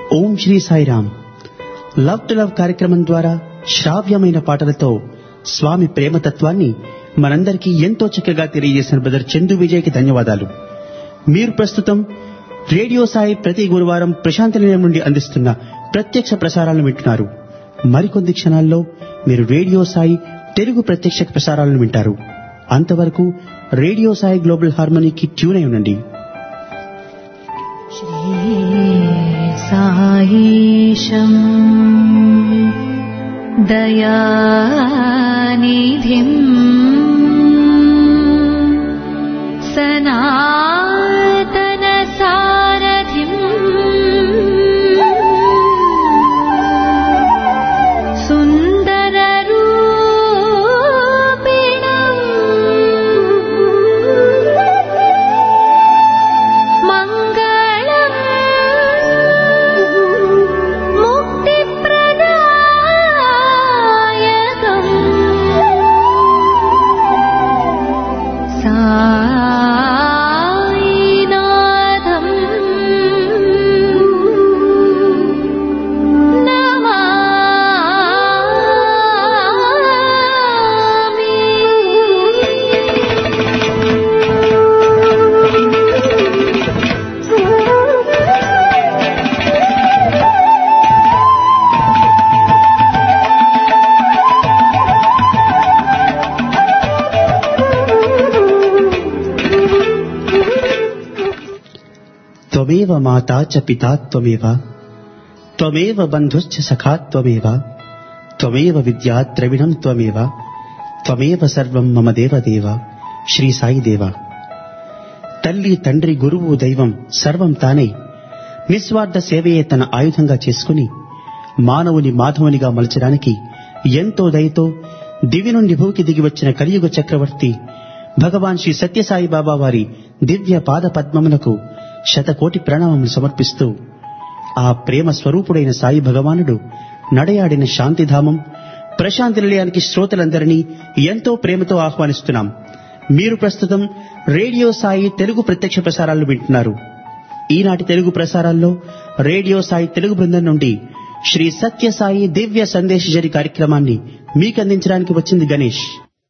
Om Sri Sairam love to love కార్యక్రమం ద్వారా శ్రావ్యమైన పాటలతో స్వామి ప్రేమతత్వాన్ని మనందరికీ ఎంతో చక్కగా తెలియజేసిన బ్రదర్ చందు విజయ్కి ధన్యవాదాలు మీరు ప్రస్తుతం రేడియో సాయి ప్రతి గురువారం ప్రశాంత నిలయం నుండి అందిస్తున్న ప్రత్యక్ష ప్రసారాలను వింటున్నారు మరికొద్ది క్షణాల్లో మీరు రేడియో సాయి తెలుగు ప్రత్యక్ష ప్రసారాలను వింటారు అంతవరకు రేడియో సాయి గ్లోబల్ హార్మనీకి ట్యూన్ అయి ఉండండి श्रीसायीशम् दयानिधिम् सनातनसारथिम् सुन्दररूपिणम् मङ्गलम् मुक्तिप्रदायकम् सायिनाथम् త్వమేవ మాతా చ పితా త్వమేవ త్వమేవ బంధుశ్చ సఖా త్వమేవ త్వమేవ విద్యా ద్రవిణం త్వమేవ త్వమేవ సర్వం మమ దేవదేవ శ్రీ సాయి దేవ తల్లి తండ్రి గురువు దైవం సర్వం తానే నిస్వార్థ సేవయే తన ఆయుధంగా చేసుకుని మానవుని మాధవునిగా మలచడానికి ఎంతో దయతో దివి నుండి భూకి దిగి వచ్చిన కలియుగ చక్రవర్తి భగవాన్ శ్రీ సత్యసాయి బాబా వారి దివ్య పాద పద్మములకు శతకోటి ప్రణామములు సమర్పిస్తూ ఆ ప్రేమ స్వరూపుడైన సాయి భగవానుడు నడయాడిన శాంతిధామం ప్రశాంతి నిలయానికి శ్రోతలందరినీ ఎంతో ప్రేమతో ఆహ్వానిస్తున్నాం మీరు ప్రస్తుతం రేడియో సాయి తెలుగు ప్రత్యక్ష ప్రసారాలు వింటున్నారు ఈనాటి తెలుగు ప్రసారాల్లో రేడియో సాయి తెలుగు బృందం నుండి శ్రీ సత్య సాయి దివ్య సందేశ జరి కార్యక్రమాన్ని మీకు అందించడానికి వచ్చింది గణేష్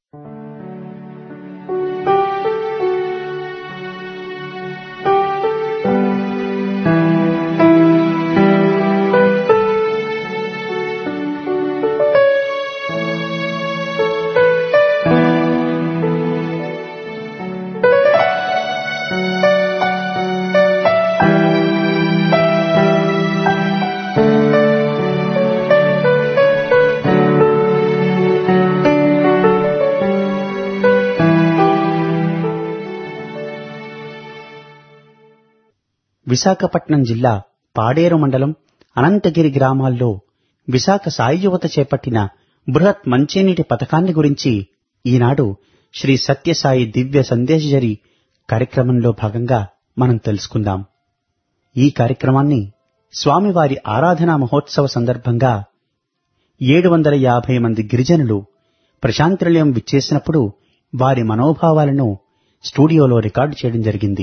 విశాఖపట్నం జిల్లా పాడేరు మండలం అనంతగిరి గ్రామాల్లో విశాఖ సాయి యువత చేపట్టిన బృహత్ మంచినీటి పథకాన్ని గురించి ఈనాడు శ్రీ సత్యసాయి దివ్య సందేశజరి కార్యక్రమంలో భాగంగా మనం తెలుసుకుందాం ఈ కార్యక్రమాన్ని స్వామివారి ఆరాధనా మహోత్సవ సందర్భంగా ఏడు వందల యాభై మంది గిరిజనులు ప్రశాంతినిలయం విచ్చేసినప్పుడు వారి మనోభావాలను స్టూడియోలో రికార్డు చేయడం జరిగింది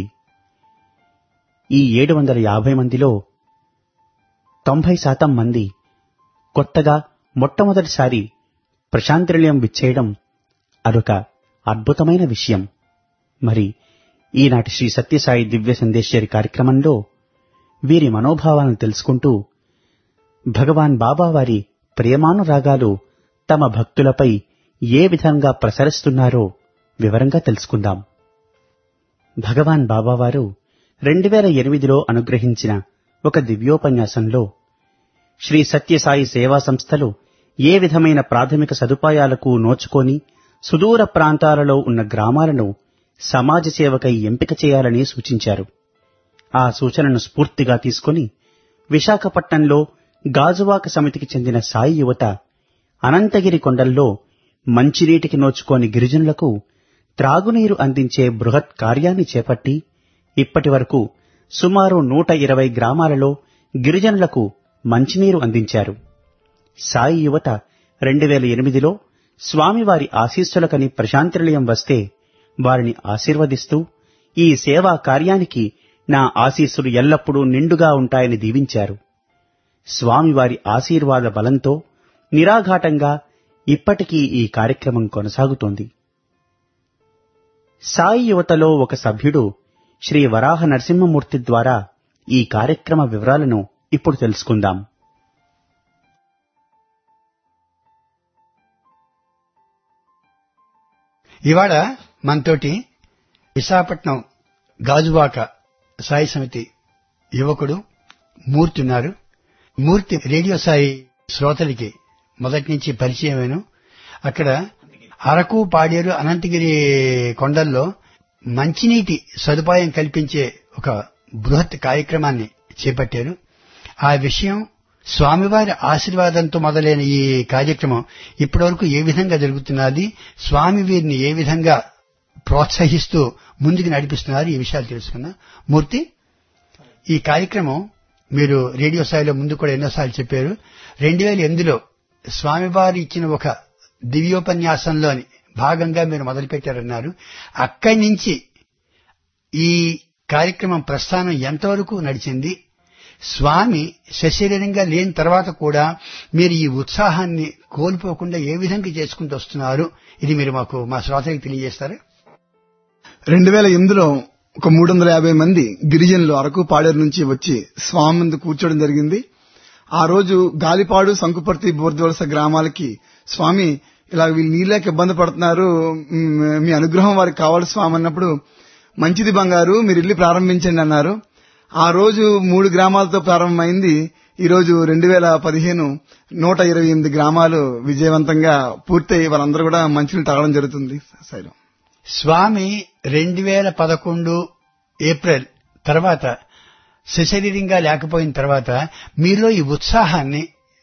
ఈ ఏడు వందల యాభై మందిలో తొంభై శాతం మంది కొత్తగా మొట్టమొదటిసారి ప్రశాంతినిలయం విచ్చేయడం అదొక అద్భుతమైన విషయం మరి ఈనాటి శ్రీ సత్యసాయి దివ్య సందేశ్వరి కార్యక్రమంలో వీరి మనోభావాలను తెలుసుకుంటూ భగవాన్ బాబా వారి ప్రేమానురాగాలు తమ భక్తులపై ఏ విధంగా ప్రసరిస్తున్నారో వివరంగా తెలుసుకుందాం భగవాన్ బాబావారు రెండు వేల ఎనిమిదిలో అనుగ్రహించిన ఒక దివ్యోపన్యాసంలో శ్రీ సత్యసాయి సేవా సంస్థలు ఏ విధమైన ప్రాథమిక సదుపాయాలకు నోచుకొని సుదూర ప్రాంతాలలో ఉన్న గ్రామాలను సమాజ సేవకై ఎంపిక చేయాలని సూచించారు ఆ సూచనను స్ఫూర్తిగా తీసుకొని విశాఖపట్నంలో గాజువాక సమితికి చెందిన సాయి యువత అనంతగిరి కొండల్లో మంచినీటికి నోచుకోని గిరిజనులకు త్రాగునీరు అందించే బృహత్ కార్యాన్ని చేపట్టి ఇప్పటి వరకు సుమారు నూట ఇరవై గ్రామాలలో గిరిజనులకు మంచినీరు అందించారు సాయి యువత రెండు వేల ఎనిమిదిలో స్వామివారి ఆశీస్సులకని ప్రశాంతినిలయం వస్తే వారిని ఆశీర్వదిస్తూ ఈ సేవా కార్యానికి నా ఆశీస్సులు ఎల్లప్పుడూ నిండుగా ఉంటాయని దీవించారు స్వామివారి ఆశీర్వాద బలంతో నిరాఘాటంగా ఇప్పటికీ ఈ కార్యక్రమం కొనసాగుతోంది సాయి యువతలో ఒక సభ్యుడు శ్రీ వరాహ నరసింహమూర్తి ద్వారా ఈ కార్యక్రమ వివరాలను ఇప్పుడు తెలుసుకుందాం ఇవాళ మనతోటి విశాఖపట్నం గాజువాక సాయి సమితి యువకుడు మూర్తి ఉన్నారు మూర్తి రేడియో సాయి శ్రోతలకి మొదటి నుంచి పరిచయమైన అక్కడ అరకు పాడేరు అనంతగిరి కొండల్లో మంచినీటి సదుపాయం కల్పించే ఒక బృహత్ కార్యక్రమాన్ని చేపట్టారు ఆ విషయం స్వామివారి ఆశీర్వాదంతో మొదలైన ఈ కార్యక్రమం ఇప్పటివరకు ఏ విధంగా జరుగుతున్నది స్వామి వీరిని ఏ విధంగా ప్రోత్సహిస్తూ ముందుకు నడిపిస్తున్నారు ఈ విషయాలు తెలుసుకున్నా మూర్తి ఈ కార్యక్రమం మీరు రేడియో స్థాయిలో ముందు కూడా ఎన్నోసార్లు చెప్పారు రెండు వేల ఎనిమిదిలో స్వామివారు ఇచ్చిన ఒక దివ్యోపన్యాసంలోని భాగంగా మీరు మొదలుపెట్టారన్నారు అక్కడి నుంచి ఈ కార్యక్రమం ప్రస్థానం ఎంతవరకు నడిచింది స్వామి సశరీరంగా లేని తర్వాత కూడా మీరు ఈ ఉత్సాహాన్ని కోల్పోకుండా ఏ విధంగా చేసుకుంటూ వస్తున్నారు ఇది మీరు మాకు మా శ్రోతలకు తెలియజేస్తారా రెండు వేల ఎనిమిదిలో ఒక మూడు వందల యాభై మంది గిరిజనులు అరకు పాడేరు నుంచి వచ్చి స్వామి ముందు కూర్చోవడం జరిగింది ఆ రోజు గాలిపాడు సంకుపర్తి బోర్దివలస గ్రామాలకి స్వామి ఇలా వీళ్ళు నీళ్ళకి ఇబ్బంది పడుతున్నారు మ్, మీ అనుగ్రహం వారికి కావాలి స్వామి అన్నప్పుడు మంచిది బంగారు మీరు ఇల్లు ప్రారంభించండి అన్నారు ఆ రోజు మూడు గ్రామాలతో ప్రారంభమైంది ఈ రోజు రెండు వేల పదిహేను నూట ఇరవై ఎనిమిది గ్రామాలు విజయవంతంగా పూర్తయి వాళ్ళందరూ కూడా మంచినీళ్ళు తాగడం జరుగుతుంది సైలం స్వామి రెండు వేల పదకొండు ఏప్రిల్ తర్వాత సశరీరంగా లేకపోయిన తర్వాత మీలో ఈ ఉత్సాహాన్ని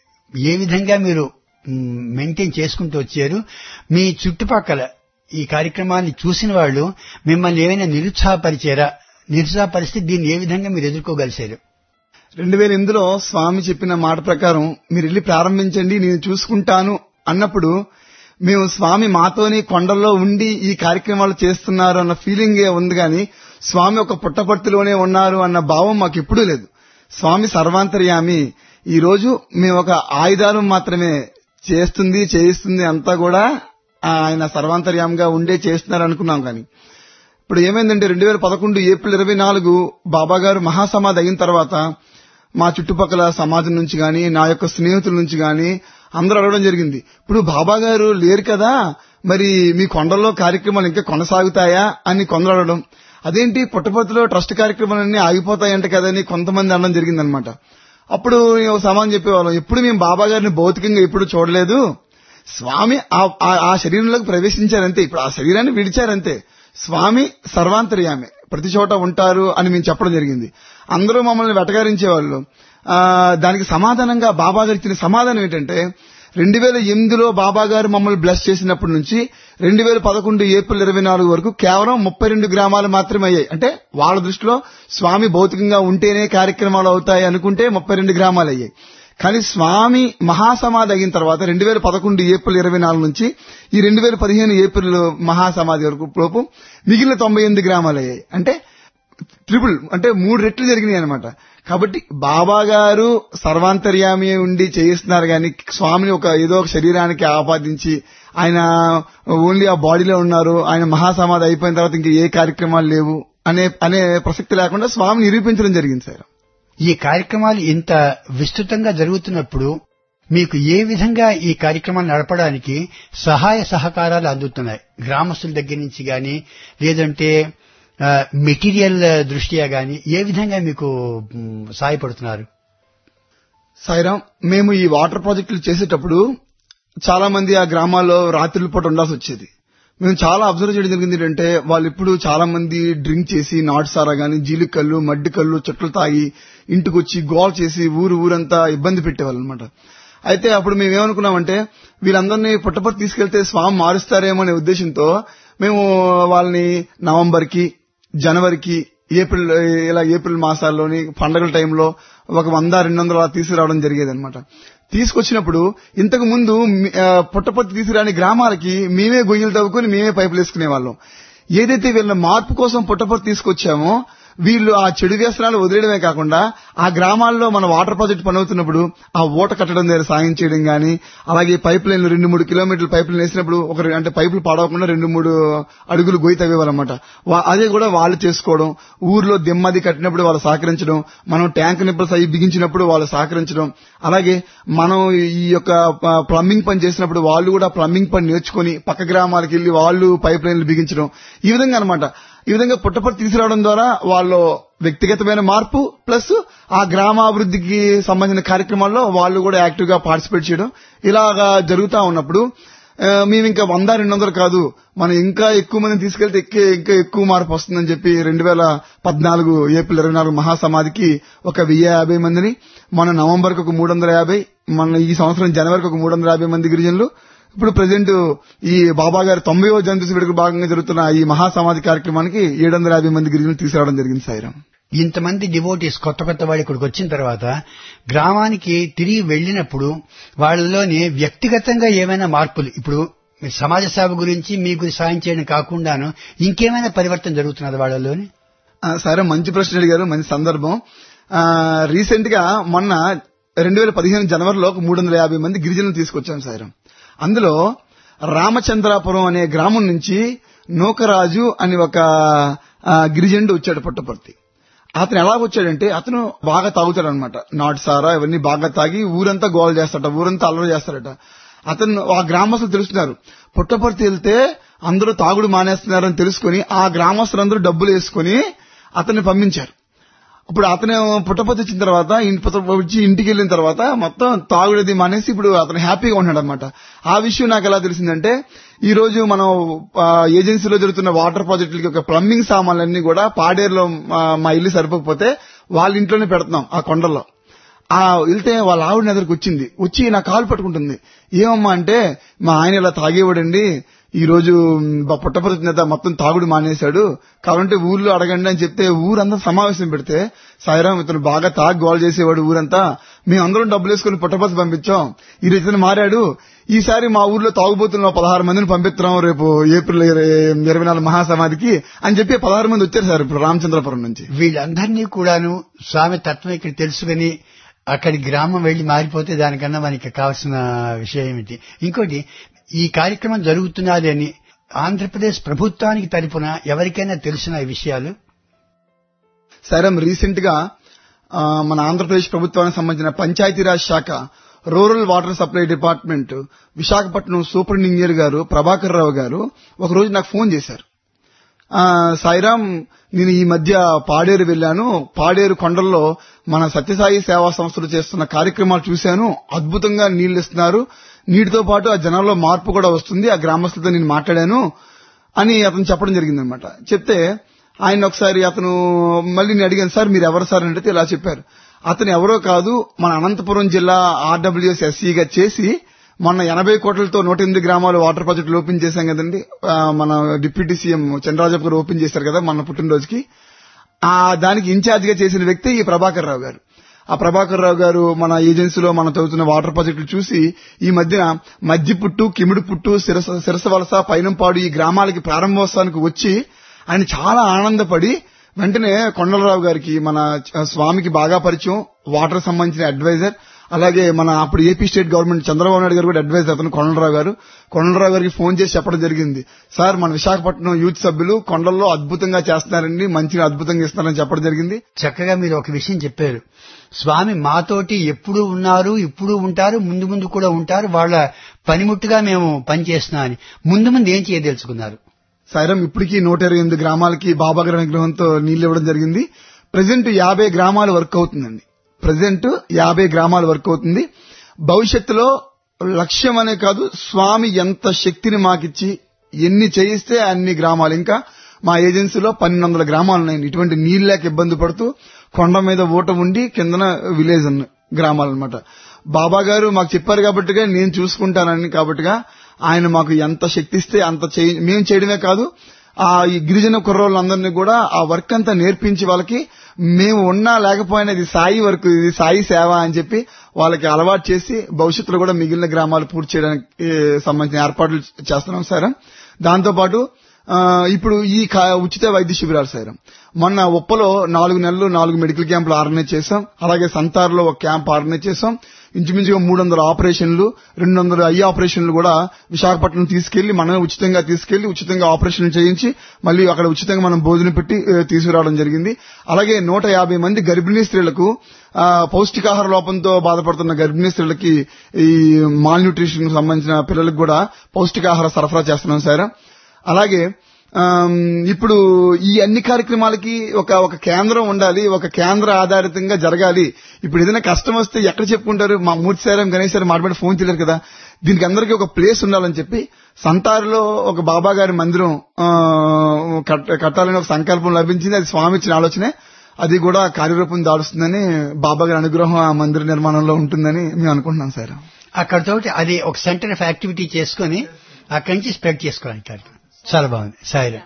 ఏ విధంగా మీరు మెయింటైన్ చేసుకుంటూ వచ్చారు మీ చుట్టుపక్కల ఈ కార్యక్రమాన్ని చూసిన వాళ్ళు మిమ్మల్ని ఏమైనా నిరుత్సాహపరిచారా నిరుత్సాహపరిస్తే దీన్ని ఏ విధంగా మీరు ఎదుర్కోగలిశారు రెండు వేల ఎనిమిదిలో స్వామి చెప్పిన మాట ప్రకారం మీరు వెళ్ళి ప్రారంభించండి నేను చూసుకుంటాను అన్నప్పుడు మేము స్వామి మాతోని కొండల్లో ఉండి ఈ కార్యక్రమాలు చేస్తున్నారు అన్న ఫీలింగ్ ఉంది కానీ స్వామి ఒక పుట్టపర్తిలోనే ఉన్నారు అన్న భావం మాకు ఎప్పుడూ లేదు స్వామి సర్వాంతర్యామి ఈ రోజు మేము ఒక ఆయుధాలు మాత్రమే చేస్తుంది చేయిస్తుంది అంతా కూడా ఆయన సర్వాంతర్యామిగా ఉండే చేస్తున్నారు అనుకున్నాం కానీ ఇప్పుడు ఏమైందంటే రెండు వేల పదకొండు ఏప్రిల్ ఇరవై నాలుగు బాబా గారు మహాసమాధి అయిన తర్వాత మా చుట్టుపక్కల సమాజం నుంచి గాని నా యొక్క స్నేహితుల నుంచి గాని అందరూ అడగడం జరిగింది ఇప్పుడు బాబా గారు లేరు కదా మరి మీ కొండల్లో కార్యక్రమాలు ఇంకా కొనసాగుతాయా అని కొందరు అడగడం అదేంటి పుట్టపర్తిలో ట్రస్ట్ కార్యక్రమాలన్నీ ఆగిపోతాయంట కదని కొంతమంది అనడం జరిగిందనమాట అప్పుడు నేను ఒక సమాధానం చెప్పేవాళ్ళం ఎప్పుడు మేము బాబా గారిని భౌతికంగా ఎప్పుడు చూడలేదు స్వామి ఆ- ఆ- ఆ శరీరంలోకి ప్రవేశించారంతే ఇప్పుడు ఆ శరీరాన్ని విడిచారంతే స్వామి సర్వాంతర్యామే ప్రతి చోట ఉంటారు అని మేము చెప్పడం జరిగింది అందరూ మమ్మల్ని వెటగారించేవాళ్ళు ఆ, దానికి సమాధానంగా బాబా గారు ఇచ్చిన సమాధానం ఏంటంటే రెండు వేల ఎనిమిదిలో బాబా గారు మమ్మల్ని బ్లెస్ చేసినప్పటి నుంచి రెండు వేల పదకొండు ఏప్రిల్ ఇరవై నాలుగు వరకు కేవలం ముప్పై రెండు గ్రామాలు మాత్రమే అయ్యాయి అంటే వాళ్ళ దృష్టిలో స్వామి భౌతికంగా ఉంటేనే కార్యక్రమాలు అవుతాయి అనుకుంటే ముప్పై రెండు గ్రామాలు అయ్యాయి కానీ స్వామి మహాసమాధి అయిన తర్వాత రెండు వేల పదకొండు ఏప్రిల్ ఇరవై నాలుగు నుంచి ఈ రెండు వేల పదిహేను ఏప్రిల్ మహాసమాధి వరకు లోపు మిగిలిన తొంభై ఎనిమిది గ్రామాలు అయ్యాయి అంటే ట్రిపుల్ అంటే మూడు రెట్లు జరిగినాయి అనమాట కాబట్టి బాబా గారు సర్వాంతర్యామి ఉండి చేయిస్తున్నారు కానీ స్వామిని ఒక ఏదో ఒక శరీరానికి ఆపాదించి ఆయన ఓన్లీ ఆ బాడీలో ఉన్నారు ఆయన మహాసమాధి అయిపోయిన తర్వాత ఇంకా ఏ కార్యక్రమాలు లేవు అనే అనే ప్రసక్తి లేకుండా స్వామి నిరూపించడం జరిగింది సార్ ఈ కార్యక్రమాలు ఇంత విస్తృతంగా జరుగుతున్నప్పుడు మీకు ఏ విధంగా ఈ కార్యక్రమాన్ని నడపడానికి సహాయ సహకారాలు అందుతున్నాయి గ్రామస్తుల దగ్గర నుంచి గాని లేదంటే ఆ, మెటీరియల్ దృష్ట్యా గాని ఏ విధంగా మీకు మ్, సహాయపడుతున్నారు సాయిరాం మేము ఈ వాటర్ ప్రాజెక్టులు చేసేటప్పుడు చాలా మంది ఆ గ్రామాల్లో రాత్రుల పూట ఉండాల్సి వచ్చేది మేము చాలా అబ్జర్వ్ చేయడం జరిగింది ఏంటంటే వాళ్ళు ఇప్పుడు చాలా మంది డ్రింక్ చేసి నాటు సారా గాని జీలికల్లు మడ్డి కళ్ళు చెట్లు తాగి ఇంటికి వచ్చి గోల్ చేసి ఊరు ఊరంతా ఇబ్బంది పెట్టేవాళ్ళు అనమాట అయితే అప్పుడు మేము ఏమనుకున్నామంటే వీళ్ళందరినీ పుట్టపర్తి తీసుకెళ్తే స్వామి మారుస్తారేమో అనే ఉద్దేశంతో మేము వాళ్ళని నవంబర్ కి జనవరికి ఏప్రిల్ ఇలా ఏప్రిల్ మాసాల్లోని పండగల టైంలో ఒక వంద రెండు వందలు అలా తీసుకురావడం జరిగేది అనమాట తీసుకొచ్చినప్పుడు ఇంతకు ముందు మీ- ఆ, పుట్టపర్తి తీసుకురాని గ్రామాలకి మేమే గొయ్యలు తవ్వుకొని మేమే పైపులు వేసుకునే వాళ్ళం ఏదైతే వీళ్ళ మార్పు కోసం పుట్టపర్తి తీసుకొచ్చామో వీళ్ళు ఆ చెడు వ్యసనాలు వదిలేయడమే కాకుండా ఆ గ్రామాల్లో మన వాటర్ ప్రాజెక్ట్ పని అవుతున్నప్పుడు ఆ ఓట కట్టడం దగ్గర సాయం చేయడం గాని అలాగే పైప్ లైన్లు రెండు మూడు కిలోమీటర్ల పైప్ లైన్ వేసినప్పుడు ఒక రె- అంటే పైపులు పాడవకుండా రెండు మూడు అడుగులు గొయ్యి తవ్వేవారన్నమాట వా- అదే కూడా వాళ్ళు చేసుకోవడం ఊర్లో దిమ్మది కట్టినప్పుడు వాళ్ళు సహకరించడం మనం ట్యాంక్ నిప్పులు అవి బిగించినప్పుడు వాళ్ళు సహకరించడం అలాగే మనం ఈ యొక్క ప- ప్లంబింగ్ పని చేసినప్పుడు వాళ్ళు కూడా ప్లంబింగ్ పని నేర్చుకొని పక్క గ్రామాలకు వెళ్లి వాళ్ళు పైప్ లైన్లు బిగించడం ఈ విధంగా అన్నమాట ఈ విధంగా పుట్టపర్తి తీసుకురావడం ద్వారా వాళ్ళు వ్యక్తిగతమైన మార్పు ప్లస్ ఆ గ్రామాభివృద్ధికి సంబంధించిన కార్యక్రమాల్లో వాళ్ళు కూడా యాక్టివ్ గా పార్టిసిపేట్ చేయడం ఇలాగా జరుగుతా ఉన్నప్పుడు ఆ, మేము ఇంకా వంద రెండు వందలు కాదు మనం ఇంకా ఎక్కువ మందిని తీసుకెళ్తే ఎక్కే ఇంకా ఎక్కువ మార్పు వస్తుందని చెప్పి రెండు వేల పద్నాలుగు ఏప్రిల్ ఇరవై నాలుగు మహాసమాధికి ఒక వెయ్యి యాభై మందిని మన నవంబర్కి ఒక మూడు వందల యాభై మన ఈ సంవత్సరం జనవరికి ఒక మూడు వందల యాభై మంది గిరిజనులు ఇప్పుడు ప్రజెంట్ ఈ బాబా గారి తొంభైవ జయంతి వేడుక భాగంగా జరుగుతున్న ఈ మహాసమాధి కార్యక్రమానికి ఏడు వందల యాభై మంది గిరిజనులు తీసుకురావడం జరిగింది సాయిరాం ఇంతమంది డివోటీస్ కొత్త కొత్త వాళ్ళు ఇక్కడికి వచ్చిన తర్వాత గ్రామానికి తిరిగి వెళ్ళినప్పుడు వాళ్ళలోని వ్యక్తిగతంగా ఏమైనా మార్పులు ఇప్పుడు మీరు సమాజ సేవ గురించి మీకు సాయం చేయడం కాకుండాను ఇంకేమైనా పరివర్తన జరుగుతున్నది వాళ్ళలోని ఆ, సరే మంచి ప్రశ్న అడిగారు మంచి సందర్భం ఆ, రీసెంట్ గా మొన్న రెండు వేల పదిహేను జనవరిలో ఒక మూడు వందల యాభై మంది గిరిజనులు తీసుకొచ్చాం సాయిరం అందులో రామచంద్రాపురం అనే గ్రామం నుంచి నూకరాజు అని ఒక ఆ, గిరిజనుడు వచ్చాడు పుట్టపర్తి అతను ఎలా వచ్చాడంటే అతను బాగా తాగుతాడు అనమాట నాటు సారా ఇవన్నీ బాగా తాగి ఊరంతా గోల చేస్తాడట ఊరంతా అల్లరి చేస్తాడట అతను ఆ గ్రామస్తులు తెలుస్తున్నారు పుట్టపర్తి వెళ్తే అందరూ తాగుడు మానేస్తున్నారని తెలుసుకుని ఆ గ్రామస్తులందరూ డబ్బులు వేసుకుని అతన్ని పంపించారు ఇప్పుడు అతను పుట్టపర్తి వచ్చిన తర్వాత ఇంటి పుట్ట- వచ్చి ఇంటికి వెళ్ళిన తర్వాత మొత్తం తాగుడది మానేసి ఇప్పుడు అతను హ్యాపీగా ఉన్నాడు అనమాట ఆ విషయం నాకు ఎలా తెలిసిందంటే ఈ రోజు మనం ఆ, ఏజెన్సీలో జరుగుతున్న వాటర్ ప్రాజెక్టులకి ఒక ప్లంబింగ్ సామాన్లన్నీ కూడా పాడేరులో ఆ, మా ఇల్లు సరిపోకపోతే వాళ్ళ ఇంట్లోనే పెడుతున్నాం ఆ కొండల్లో ఆ వెళ్తే వాళ్ళ ఆవిడ ఎదురుకు వచ్చింది వచ్చి నా కాలు పట్టుకుంటుంది ఏమమ్మా అంటే మా ఆయన ఇలా తాగేవాడండి ఈ రోజు మ్, పుట్టపర్తి నేత మొత్తం తాగుడు మానేశాడు కాబట్టి ఊర్లో అడగండి అని చెప్తే ఊరంతా సమావేశం పెడితే సాయిరాం ఇతను బాగా తాగి గోల్ చేసేవాడు ఊరంతా మేమందరం డబ్బులు వేసుకుని పుట్టపర్తి పంపించాం ఈ రోజు ఇతను మారాడు ఈసారి మా ఊర్లో తాగుబోతున్న పదహారు మందిని పంపిస్తున్నాం రేపు ఏప్రిల్ ఇరవై ఇరవై నాలుగు మహాసమాధికి అని చెప్పి పదహారు మంది వచ్చారు సార్ ఇప్పుడు రామచంద్రపురం నుంచి వీళ్ళందరినీ కూడాను స్వామి తత్వం ఇక్కడ తెలుసుకుని అక్కడి గ్రామం వెళ్లి మారిపోతే దానికన్నా మనకి కావాల్సిన విషయం ఏమిటి ఇంకోటి ఈ కార్యక్రమం జరుగుతున్నది అని ఆంధ్రప్రదేశ్ ప్రభుత్వానికి తరపున ఎవరికైనా తెలిసిన ఈ విషయాలు సరే రీసెంట్ గా ఆ, మన ఆంధ్రప్రదేశ్ ప్రభుత్వానికి సంబంధించిన పంచాయతీరాజ్ శాఖ rural water supply department Visakhapatnam super engineer గారు ప్రభాకర్ రావు గారు ఒక రోజు నాకు ఫోన్ చేశారు ఆ, సాయిరామ్ నేను ఈ మధ్య పాడేరు వెళ్ళాను పాడేరు కొండల్లో మన సత్యసాయి సేవా సంస్థలు చేస్తున్న కార్యక్రమాలు చూశాను అద్భుతంగా నీళ్లు ఇస్తున్నారు నీటితో పాటు ఆ జనాల్లో మార్పు కూడా వస్తుంది ఆ గ్రామస్తులతో నేను మాట్లాడాను అని అతను చెప్పడం జరిగిందనమాట చెప్తే ఆయన ఒకసారి అతను మళ్ళీ నేను అడిగాను సార్ మీరు ఎవరు సార్ అని అడిగితే ఇలా చెప్పారు అతను ఎవరో కాదు మన అనంతపురం జిల్లా ఆర్డబ్ల్యూఎస్ ఎస్సీగా చేసి మొన్న ఎనభై కోట్లతో నూట ఎనిమిది గ్రామాలు వాటర్ ప్రాజెక్టులు ఓపెన్ చేశాం కదండి ఆ, మన డిప్యూటీ సీఎం చంద్రరాజప్ప గారు ఓపెన్ చేశారు కదా మన పుట్టినరోజుకి ఆ దానికి ఇన్ఛార్జ్ గా చేసిన వ్యక్తి ఈ ప్రభాకర్ రావు గారు ఆ ప్రభాకర్ రావు గారు మన ఏజెన్సీలో మనం చదువుతున్న వాటర్ ప్రాజెక్టులు చూసి ఈ మధ్యన మధ్య పుట్టు కిమిడి పుట్టు సిరస సిరస వలస పైనంపాడు ఈ గ్రామాలకి ప్రారంభోత్సవానికి వచ్చి ఆయన చాలా ఆనందపడి వెంటనే కొండలరావు గారికి మన చ- స్వామికి బాగా పరిచయం వాటర్ సంబంధించిన అడ్వైజర్ అలాగే మన అప్పుడు AP state government Chandrababu Naidu గారు కూడా అడ్వైజర్ అతను కొండలరావు గారు కొండలరావు గారికి ఫోన్ చేసి చెప్పడం జరిగింది సార్ మన విశాఖపట్నం యూత్ సభ్యులు కొండల్లో అద్భుతంగా చేస్తున్నారండి మంచిగా అద్భుతంగా ఇస్తున్నారని చెప్పడం జరిగింది చక్కగా మీరు ఒక విషయం చెప్పారు స్వామి మాతోటి ఎప్పుడు ఉన్నారు ఇప్పుడు ఉంటారు ముందు ముందు కూడా ఉంటారు వాళ్ళ పనిముట్టుగా మేము పనిచేస్తున్నాం అని ముందు ముందు ఏం చేయదలుచుకున్నారు సైరం ఇప్పటికీ నూట ఇరవై ఎనిమిది గ్రామాలకి బాబాగారి విగ్రహంతో నీళ్లు ఇవ్వడం జరిగింది ప్రజెంట్ యాభై గ్రామాలు వర్క్ అవుతుందండి ప్రజెంట్ యాభై గ్రామాలు వర్క్ అవుతుంది భవిష్యత్తులో లక్ష్యం అనే కాదు స్వామి ఎంత శక్తిని మాకిచ్చి ఎన్ని చేయిస్తే అన్ని గ్రామాలు ఇంకా మా ఏజెన్సీలో పన్నెండు వందల గ్రామాలు ఉన్నాయి ఇటువంటి నీళ్ళు లేక ఇబ్బంది పడుతూ కొండ మీద ఊట ఉండి కిందన విలేజ్ అన్న గ్రామాలు అనమాట బాబా గారు మాకు చెప్పారు కాబట్టిగా నేను చూసుకుంటానని కాబట్టిగా ఆయన మాకు ఎంత శక్తి ఇస్తే అంత చేయి మేము చేయడమే కాదు ఆ ఈ గిరిజన కుర్రోళ్ళందరినీ కూడా ఆ వర్క్ అంతా నేర్పించి వాళ్ళకి మేము ఉన్నా లేకపోయినా ఇది సాయి వర్క్ ఇది సాయి సేవ అని చెప్పి వాళ్ళకి అలవాటు చేసి భవిష్యత్తులో కూడా మిగిలిన గ్రామాలు పూర్తి చేయడానికి ఏ, సంబంధించిన ఏర్పాట్లు చేస్తున్నాం సార్ దాంతో పాటు ఆ, ఇప్పుడు ఈ కా- ఉచిత వైద్య శిబిరాలు సార్ మొన్న ఉప్పలో నాలుగు నెలలు నాలుగు మెడికల్ క్యాంపులు ఆర్గనైజ్ చేశాం అలాగే సంతార్లో ఒక క్యాంప్ ఆర్గనైజ్ చేశాం ఇంచుమించుగా మూడు వందల ఆపరేషన్లు రెండు వందల ఐ ఆపరేషన్లు కూడా విశాఖపట్నం తీసుకెళ్లి మనమే ఉచితంగా తీసుకెళ్లి ఉచితంగా ఆపరేషన్లు చేయించి మళ్ళీ అక్కడ ఉచితంగా మనం భోజనం పెట్టి ఏ, తీసుకురావడం జరిగింది అలాగే నూట యాభై మంది గర్భిణీ స్త్రీలకు ఆ, పౌష్టికాహార లోపంతో బాధపడుతున్న గర్భిణీ స్త్రీలకి ఈ మాల్ న్యూట్రిషన్ సంబంధించిన పిల్లలకు కూడా పౌష్టికాహార సరఫరా చేస్తున్నాం సార్ అలాగే ఆమ్, ఇప్పుడు ఈ అన్ని కార్యక్రమాలకి ఒక ఒక కేంద్రం ఉండాలి ఒక కేంద్ర ఆధారితంగా జరగాలి ఇప్పుడు ఏదైనా కష్టం వస్తే ఎక్కడ చెప్పుకుంటారు మా మూర్తి సారం గణేష్ సార్ మాట్లాడి ఫోన్ చేయలేరు కదా దీనికి అందరికీ ఒక ప్లేస్ ఉండాలని చెప్పి సంతారులో ఒక బాబా గారి మందిరం ఆ, కట్ట- కట్టాలని ఒక సంకల్పం లభించింది అది స్వామి ఇచ్చిన ఆలోచనే అది కూడా కార్యరూపం దాడుస్తుందని బాబా గారి అనుగ్రహం ఆ మందిర నిర్మాణంలో ఉంటుందని మేము అనుకుంటున్నాం సార్ అక్కడతో అది ఒక సెంటర్ ఆఫ్ యాక్టివిటీ చేసుకుని అక్కడి నుంచి స్ప్రెడ్ చేసుకోవాలంటారు చాలా బాగుంది సాయిరా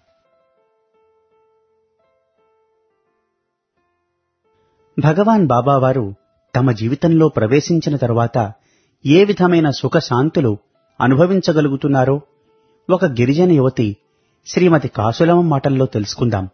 భగవాన్ బాబావారు తమ జీవితంలో ప్రవేశించిన తరువాత ఏ విధమైన సుఖ శాంతులు అనుభవించగలుగుతున్నారో ఒక గిరిజన యువతి శ్రీమతి కాసులమ్మ మాటల్లో తెలుసుకుందాం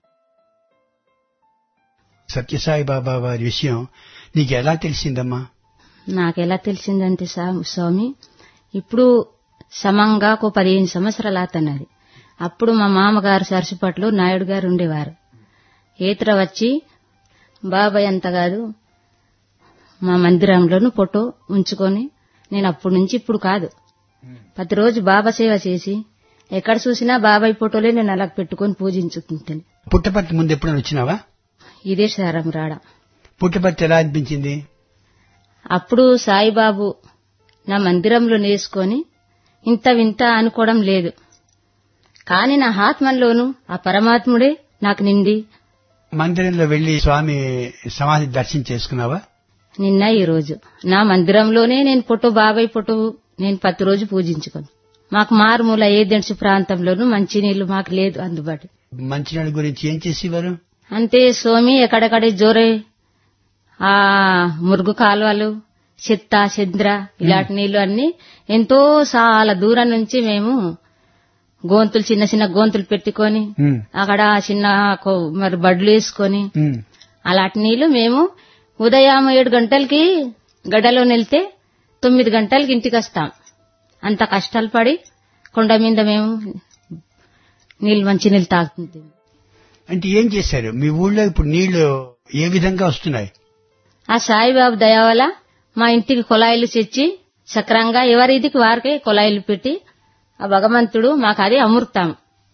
సత్యసాయి బాబా వారి విషయం నీకు ఎలా తెలిసిందమ్మా నాకెలా తెలిసిందంటే సా- స్వామి ఇప్పుడు సమంగా ఒక పదిహేను సంవత్సరాలు అతన్నది అప్పుడు మా మామగారు సరసుపట్లు నాయుడు గారు ఉండేవారు ఈతర వచ్చి బాబాయ్ అంత కాదు మా మందిరంలోను ఫోటో ఉంచుకొని నేను అప్పటి నుంచి ఇప్పుడు కాదు ప్రతిరోజు బాబా సేవ చేసి ఎక్కడ చూసినా బాబాయ్ ఫోటోలే నేను అలా పెట్టుకొని పూజించుకుంటాను పుట్టపర్తి ముందు ఎప్పుడైనా వచ్చినావా ఇదే సారం రాడ పుట్టపర్తి ఎలా అనిపించింది అప్పుడు సాయిబాబు నా మందిరంలో నేసుకొని ఇంత వింత అనుకోవడం లేదు కాని నా ఆత్మలోను ఆ పరమాత్ముడే నాకు నిండి మందిరంలో వెళ్లి స్వామి సమాధి దర్శనం చేసుకున్నావా నిన్న ఈ రోజు నా మందిరంలోనే నేను ఫోటో బాబాయ్ ఫోటో నేను ప్రతి రోజు పూజించుకోను మాకు మారుమూల ఏదెండ్స్ ప్రాంతంలోనూ మంచినీళ్లు మాకు లేదు అందుబాటు మంచినీళ్ళ గురించి ఏం చేసేవారు అంతే సోమి ఎక్కడెక్కడ జోరే ఆ మురుగు కాలువలు చెత్త చంద్ర ఇలాంటి నీళ్లు అన్ని ఎంతో చాలా దూరం నుంచి మేము గోంతులు చిన్న చిన్న గోంతులు పెట్టుకొని ఉమ్, అక్కడ చిన్న కొ- మరి బడ్లు వేసుకొని ఉమ్. అలాంటి నీళ్లు మేము ఉదయం ఏడు గంటలకి గడ్డలో వెళ్తే తొమ్మిది గంటలకి ఇంటికి వస్తాం అంత కష్టాలు పడి కొండ మీద మేము నీళ్ళు మంచి నీళ్ళు తాగుతుంది అంటే ఏం చేశారు మీ ఊళ్ళో ఇప్పుడు నీళ్లు ఏ విధంగా వస్తున్నాయి ఆ సాయిబాబు దయ వల్ల మా ఇంటికి కుళాయిలు తెచ్చి సక్రంగా ఎవరిదికి వారికే కుళాయిలు పెట్టి ఆ భగవంతుడు మాకు అది అమృతం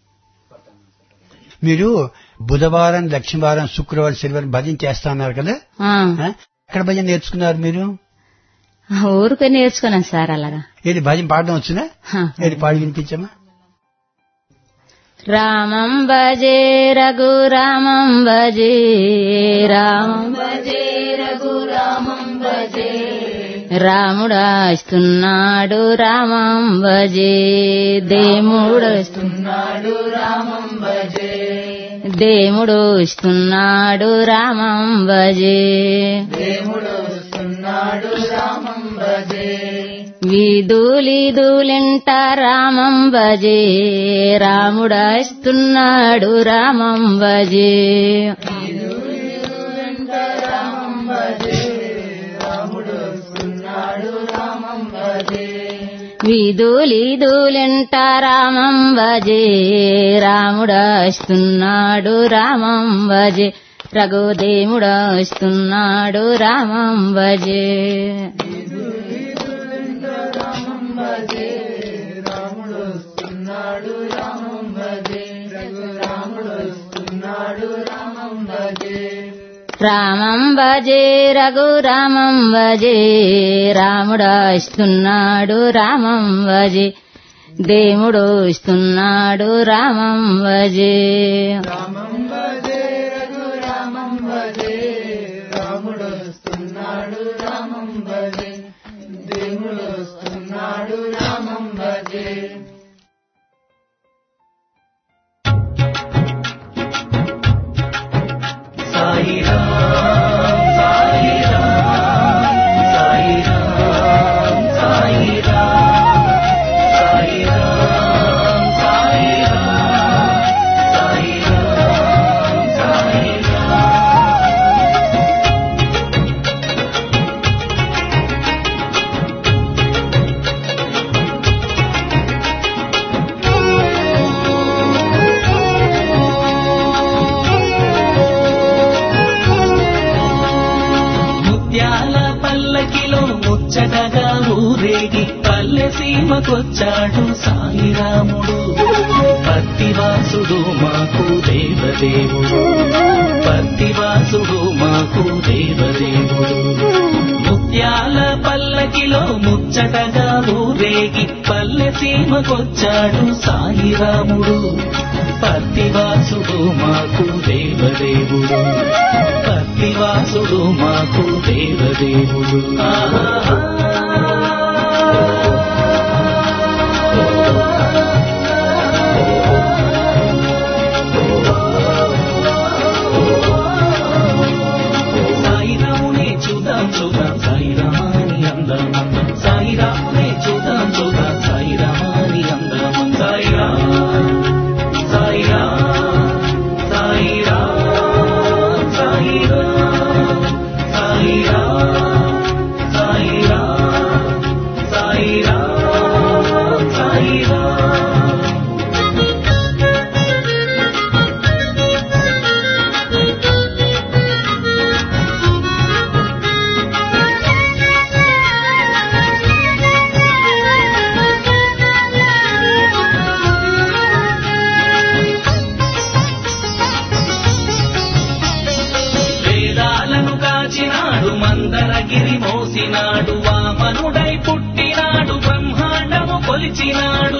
మీరు బుధవారం లక్ష్మీవారం శుక్రవారం శనివారం భజన చేస్తా అన్నారు కదా ఆ, ఆ? ఎక్కడ భజన నేర్చుకున్నారు మీరు ఊరికే నేర్చుకున్నాను సార్ అలాగా ఏది భజన పాడడం వచ్చినా హ. ఏది పాడి వినిపించమ్మా రామం భజే రఘు రామం భజే రామం భజే రఘు రామం భజే రాముడాస్తున్నాడు రామం భజే దేముడు ఇస్తున్నాడు రామం భజే దేముడు ఇస్తున్నాడు రామం భజే వీధులిదులింట రామం భజే రాముడాస్తున్నాడు రామం భజే వీధులిదులింట రామం భజే రాముడాస్తున్నాడు రామం భజే రఘుదేముడాస్తున్నాడు రామం భజే రామం భజే రఘు రామం భజే రాముడా ఇస్తున్నాడు రామం భజే దేముడు ఇస్తున్నాడు రామం భజే సాయిరాం సాయిరాం సాయిరాం ముచ్చటగా ఊరేగి పల్లె సీమకొచ్చాడు సాయిరాముడు పత్తివాసుడు మాకు దేవదేవుడు పత్తివాసుడు మాకు దేవదేవుడు ముత్యాల పల్లకిలో ముచ్చటగా ఊరేగి పల్లె సీమకొచ్చాడు సాయిరాముడు పత్తివాసుడు మాకు దేవదేవుడు పత్తివాసుడు మాకు దేవదేవుడు ఆహా సాయిరామునే చూద్దాం చూద్దాం సాయిరామాని అందం అందం సాయిరామునే చూద్దాం చూద్దాం సాయిరామాని అందం సాయిరామ్ సాయిరామ్ సాయిరామ్ సాయిరామ్ సాయిరామ్ సాయిరామ్ సాయిరామ్ సాయిరామ్ వేదాలను కాచినాడు మందరగిరి మోసినాడు వామనుడై పుట్టినాడు బ్రహ్మాండము కొలిచినాడు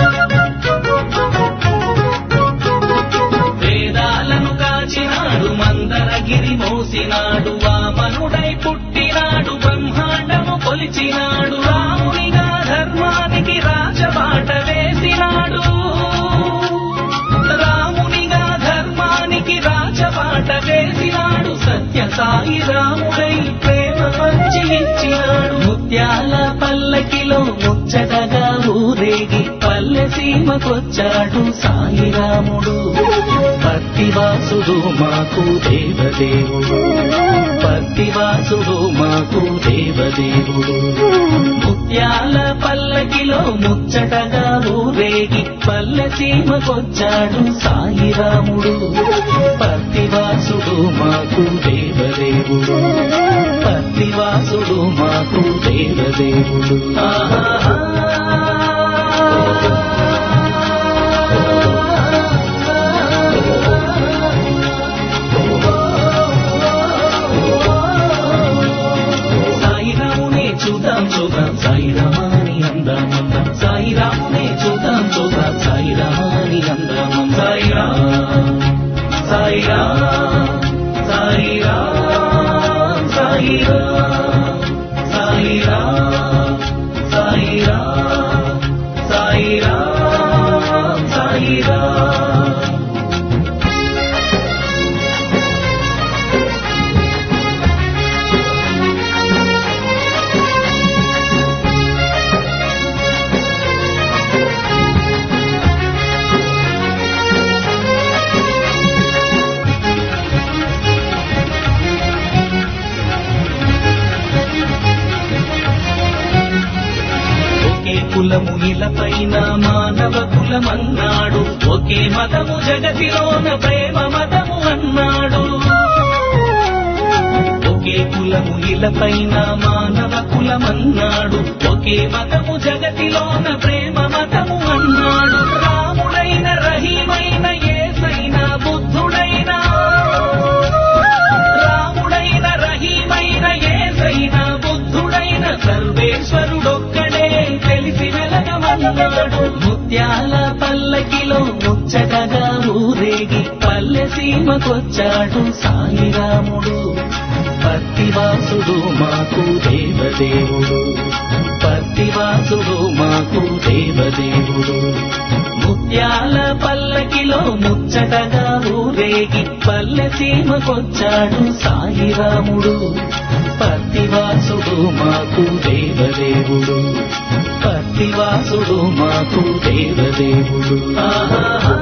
వేదాలను కాచినాడు మందరగిరి మోసినాడు వామనుడై పుట్టినాడు బ్రహ్మాండము కొలిచినాడు రామునిగా ధర్మానికి రాజబాట వేసినాడు రామునిగా ధర్మానికి రాజబాట వేసినాడు సత్య సాయి రాముడై ప్రేమ పంచి ఇచ్చినాడు ముత్యాల పల్లకిలో ముచ్చటగా ఊరేగి పల్లె సీమకొచ్చాడు సాయి రాముడు పత్తివాసుడు మాకు దేవదేవుడు పత్తివాసుడు మాకు దేవదేవుడు ముత్యాల పల్లకిలో ముచ్చటగా ఊరేగి పల్లె సీమకొచ్చాడు సాయిరాముడు పత్తివాసుడు మాకు దేవదేవుడు పత్తివాసుడు మాకు దేవదేవుడు ఆహా సాయిరామునే చూద్దాం చూద్దాం సాయిరామాని అందం అందం సాయిరామునే చూద్దాం చూద్దాం సాయిరామాని అందం సాయిరామ్ సాయిరామ్ సాయిరామ్ సాయిరామ్ సాయిరామ్ సాయిరామ్ సాయిరామ్ సాయిరామ్ ఒకే కులము ఇలపైన మానవ కులమన్నాడు ఒకే మతము జగతిలోన ప్రేమ మతము అన్నాడు ఒకే కులము ఇలపైన మానవ కులమన్నాడు ఒకే మతము జగతిలోన ప్రేమ మతము అన్నాడు రాముడైన రహీమైన ఏసైన బుద్ధుడైన రాముడైన రహీమైన ఏసైన బుద్ధుడైన సర్వేశ్వరుడొక్కడే తెలిసి వెలగమన్నాడు ముత్యాల పల్లకిలో ముచ్చటగా ఊరేగి పల్లె సీమకొచ్చాడు సాయిరాముడు పత్తివాసుడు మాకు దేవదేవుడు పత్తివాసుడు మాకు దేవదేవుడు ముత్యాల పల్లకిలో ముచ్చటగా ఊరేగి పల్లె సీమకొచ్చాడు సాయిరాముడు పత్తివాసుడు మాకు దేవదేవుడు పత్తివాసుడు మాకు దేవదేవుడు ఆహా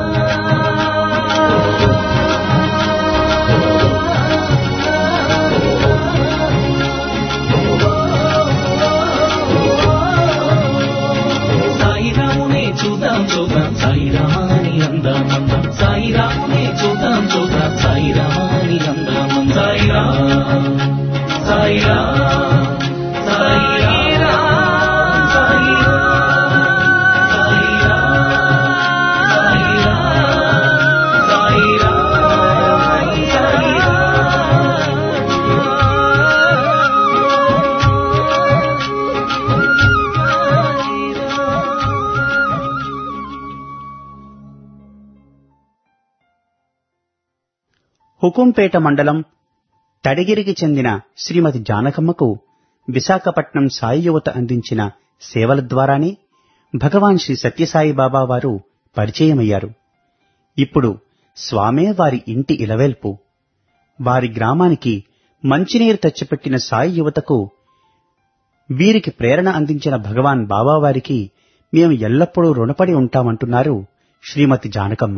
సాయిరామునే చూద్దాం చూద్దాం సాయిరామాని అందం అందం సాయిరామునే చూద్దాం చూద్దాం సాయిరామాని అందం అందం సాయిరామ్ సాయిరామ్ సాయిరామ్ హుకుంపేట మండలం తడిగిరికి చెందిన శ్రీమతి జానకమ్మకు విశాఖపట్నం సాయి యువత అందించిన సేవల ద్వారానే భగవాన్ శ్రీ సత్యసాయి బాబా వారు పరిచయమయ్యారు ఇప్పుడు స్వామే వారి ఇంటి ఇలవేల్పు వారి గ్రామానికి మంచినీరు తెచ్చిపెట్టిన సాయి యువతకు వీరికి ప్రేరణ అందించిన భగవాన్ బాబావారికి మేము ఎల్లప్పుడూ రుణపడి ఉంటామంటున్నారు శ్రీమతి జానకమ్మ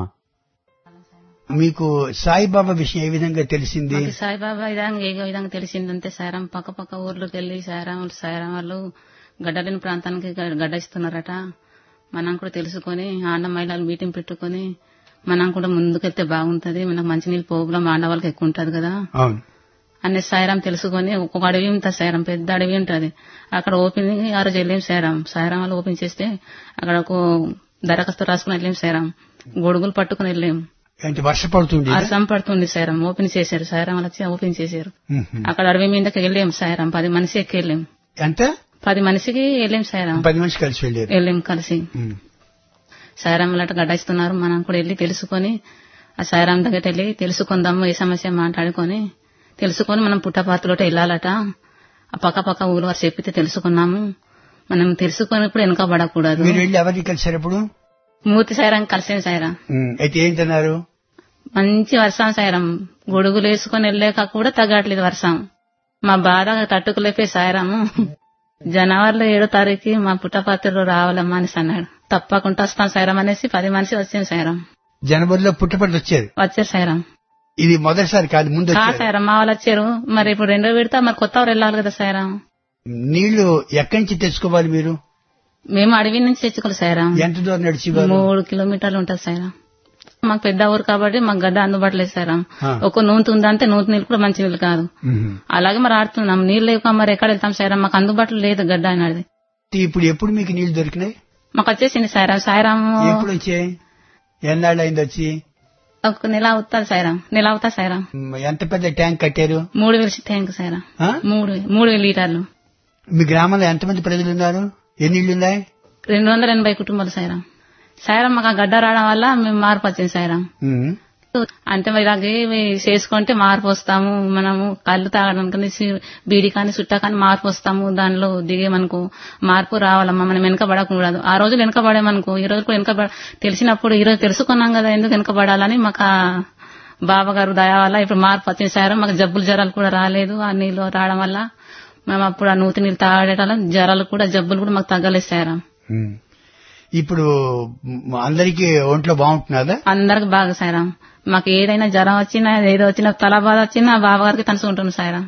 మీకు సాయిబాబా విషయం ఏ విధంగా తెలిసింది మాకు సాయిబాబా విధంగా ఏ విధంగా తెలిసిందంటే సాయిరాం పక్క పక్క ఊర్లోకి వెళ్లి సాయిరాం సాయిరాం వాళ్ళు గడ్డలేని ప్రాంతానికి గ- గడ్డ ఇస్తున్నారట మనం కూడా తెలుసుకొని ఆండ మహిళలు మీటింగ్ పెట్టుకొని మనం కూడా ముందుకెళ్తే బాగుంటది మనకు మంచినీళ్ళు పోగులం ఆడవాళ్ళకి ఎక్కువ ఉంటది కదా అవును అనే సాయిరాం తెలుసుకొని ఒక్కొక్క అడవి ఉంటుంది సాయిరాం పెద్ద అడవి ఉంటది అక్కడ ఓపెన్ ఆ రోజు వెళ్ళాం సాయిరాం సాయిరాం వాళ్ళు ఓపెన్ చేస్తే అక్కడ ఒక దరఖాస్తు రాసుకుని వెళ్ళాం సాయిరాం గొడుగులు పట్టుకుని వెళ్ళాం అంటే వర్ష పడుతుంది అర్థం పడుతుంది సాయిరాం ఓపెన్ చేశారు సాయిరాం వాళ్ళు వచ్చి ఓపెన్ చేశారు అక్కడ అడవి మీదకి వెళ్ళాం సాయిరాం పది మనిషి ఎక్కి వెళ్ళాం ఎంత పది మనిషికి వెళ్ళాం సాయిరాం పది మనిషి కలిసి వెళ్ళారు వెళ్ళాం కలిసి ఉమ్. సాయిరాం అట్లా గడ్డిస్తున్నారు మనం కూడా వెళ్ళి తెలుసుకొని ఆ సాయిరాం దగ్గర వెళ్ళి తెలుసుకుందాము ఏ సమస్య మాట్లాడుకొని తెలుసుకొని మనం పుట్టపాత్రలోకి వెళ్ళాలట ఆ పక్క పక్క ఊరు వారు చెప్పితే తెలుసుకున్నాము మనం తెలుసుకొని కూడా వెనుకబడకూడదు మీరు వెళ్ళి ఎవరిని కలిసారు ఇప్పుడు మూర్తి సాయిరాం కలిసాం సాయిరాం ఉమ్. అయితే ఏంటన్నారు మంచి వర్షం సాయిరం గొడుగులు వేసుకొని వెళ్ళాక కూడా తగ్గట్లేదు వర్షం మా బాధ తట్టుకులేపే సాయిరాము జనవరిలో ఏడో తారీఖు మా పుట్టపత్రిలో రావాలమ్మా అనేసి అన్నాడు తప్పకుండా వస్తాం సాయిరం అనేసి పది మనిషి వచ్చాం సాయిరం జనవరిలో పుట్టపడి వచ్చారు వచ్చారు సాయిరం ఇది మొదటిసారి కాదు ముందు కా వచ్చారు సాయిరం మా వాళ్ళు వచ్చారు మరి ఇప్పుడు రెండో విడత మరి కొత్త ఊరు వెళ్ళాలి కదా సాయిరం నీళ్లు ఎక్కడి నుంచి తెచ్చుకోవాలి మీరు మేము అడవి నుంచి తెచ్చుకోవాలి సాయిరం ఎంత దూరం నడిచి మూడు కిలోమీటర్లు ఉంటుంది సాయిరం మాకు పెద్ద ఊరు కాబట్టి మాకు గడ్డ అందుబాటులో లేదు సాయిరం ఆ. ఒక నూనె ఉందంటే నూనె నీళ్ళు కూడా మంచి నీళ్ళు కాదు అలాగే మరి ఆడుతున్నాం నీళ్ళు లేక మరి ఎక్కడ వెళ్తాం సాయిరాం మాకు అందుబాటులో లేదు గడ్డ అనేది ఇప్పుడు ఎప్పుడు మీకు నీళ్లు దొరికినాయి మాకు వచ్చేసింది సాయిరాం సాయిరాం ఎప్పుడు వచ్చాయి ఎన్నాళ్ళు అయింది వచ్చి ఒక నెల అవుతుంది సాయిరాం నెల అవుతా సాయిరాం ఉమ్, ఎంత పెద్ద ట్యాంక్ కట్టారు మూడు వేలు ట్యాంక్ సాయిరాం ఆ? మూడు మూడు వేల లీటర్లు మీ గ్రామంలో ఎంతమంది ప్రజలు ఉన్నారు ఎన్ని ఇళ్ళు ఉన్నాయి రెండు వందల ఎనభై కుటుంబాలు సాయిరాం సాయిరాం మాకు ఆ గడ్డ రావడం వల్ల మేము మార్పు వచ్చింది సాయిరాం ఉమ్. అంటే మరి ఇలాగే ఇవి చేసుకుంటే మార్పు వస్తాము మనము కళ్ళు తాగడానికి సి- బీడి కానీ సుట్టా కానీ మార్పు వస్తాము దానిలో దిగేమనుకో మార్పు రావాలమ్మా మనం వెనకబడకూడదు ఆ రోజులు వెనకబడేమనుకో ఈ రోజు కూడా వెనకబడ తెలిసినప్పుడు ఈ రోజు తెలుసుకున్నాం కదా ఎందుకు వెనకబడాలని మాకు ఆ బాబా గారు దయ వల్ల ఇప్పుడు మార్పు వచ్చింది సార్ మాకు జబ్బులు జ్వరాలు కూడా రాలేదు ఆ నీళ్ళు రావడం వల్ల మేము అప్పుడు ఆ నూతి నీళ్ళు తాగడం జ్వరాలు కూడా జబ్బులు కూడా మాకు తగ్గలేదు సార్ ఉమ్. ఇప్పుడు మ్, అందరికీ ఒంట్లో బాగుంటున్నదా అందరికి బాగా సాయిరాం మాకు ఏదైనా జ్వరం వచ్చినా ఏదో వచ్చినా తల బాధ వచ్చినా బాబా గారికి తలుసుకుంటున్నాం సాయిరాం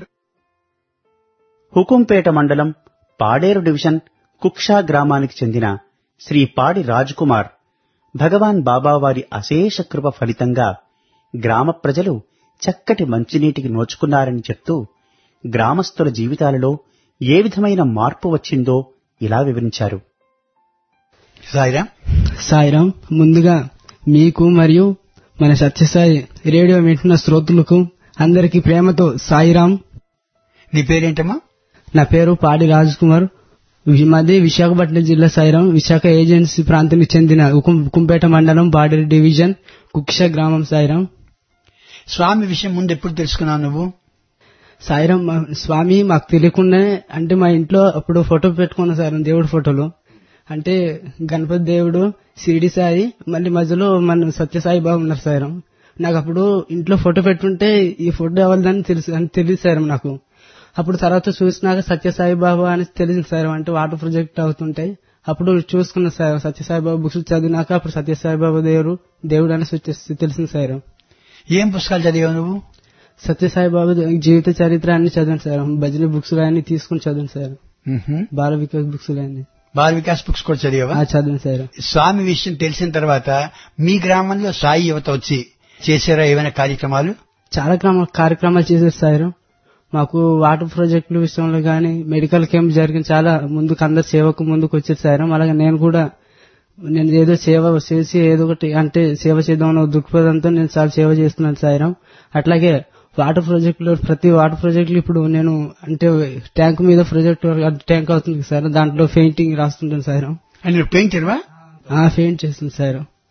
హుకుంపేట మండలం పాడేరు డివిజన్ కుక్షా గ్రామానికి చెందిన శ్రీ పాడి రాజ్కుమార్ భగవాన్ బాబావారి అశేష కృప ఫలితంగా గ్రామ ప్రజలు చక్కటి మంచినీటికి నోచుకున్నారని చెప్తూ గ్రామస్తుల జీవితాలలో ఏ విధమైన మార్పు వచ్చిందో ఇలా వివరించారు సాయిరా సాయిరాం ముందుగా మీకు మరియు మన సత్యసాయి రేడియో వింటున్న శ్రోతలకు అందరికీ ప్రేమతో సాయిరాం నీ పేరేంటమ్మా నా పేరు పాడి రాజ్ కుమార్ వి- మాది విశాఖపట్నం జిల్లా సాయిరాం విశాఖ ఏజెన్సీ ప్రాంతానికి చెందిన ఉకుం- ఉకుంపేట మండలం బాడేరు డివిజన్ కుక్ష గ్రామం సాయిరాం స్వామి విషయం ముందు ఎప్పుడు తెలుసుకున్నావు నువ్వు సాయిరాం మా- స్వామి మాకు తెలియకుండా అంటే మా ఇంట్లో అప్పుడు ఫోటో పెట్టుకున్నాం సార్ దేవుడి ఫోటోలు అంటే గణపతి దేవుడు సిడి సాయి మళ్ళీ మధ్యలో మన సత్యసాయి బాబు ఉన్నారు సాయిరాం నాకు అప్పుడు ఇంట్లో ఫోటో పెట్టుంటే ఈ ఫోటో ఎవరిదని తెలుసు అని తెలియదు సార్ నాకు అప్పుడు తర్వాత చూసినాక సత్యసాయి బాబా అని తెలిసింది సార్ అంటే వాటర్ ప్రాజెక్ట్ అవుతుంటాయి అప్పుడు చూసుకున్న సార్ సత్యసాయి బాబా బుక్స్ చదివినాక అప్పుడు సత్యసాయి బాబా దేవుడు దేవుడు అని వచ్చేసి తెలిసింది సార్ ఏం పుస్తకాలు చదివావు నువ్వు సత్యసాయి బాబా జీవిత చరిత్ర అన్ని చదివాను సార్ భజన బుక్స్ కానీ తీసుకుని చదివాను సార్ మ్హూ. బాల వికాస్ బుక్స్ కానీ బాల వికాస్ బుక్స్ కూడా చదివావా ఆ చదివాను సార్ స్వామి విషయం తెలిసిన తర్వాత మీ గ్రామంలో సాయి యువత వచ్చి చేసారా ఏమైనా కార్యక్రమాలు చాలా క్రమ కార్యక్రమాలు చేశారు సార్ మాకు వాటర్ ప్రాజెక్టుల విషయంలో కానీ మెడికల్ క్యాంప్ జరిగిన చాలా ముందుకు అందరు సేవకు ముందుకు వచ్చారు సార్ అలాగే నేను కూడా నేను ఏదో సేవ చేసి ఏదో ఒకటి అంటే సేవ చేద్దామన్న దృక్పథంతో నేను చాలా సేవ చేస్తున్నాను సాయిరాం అట్లాగే వాటర్ ప్రాజెక్టులో ప్రతి వాటర్ ప్రాజెక్టులు ఇప్పుడు నేను అంటే ట్యాంక్ మీద ప్రాజెక్ట్ ట్యాంక్ అవుతుంది సార్ దాంట్లో పెయింటింగ్ రాస్తుంటాను సార్ అని నువ్వు పెయింటర్వా పెయింట్ చేస్తుంది సార్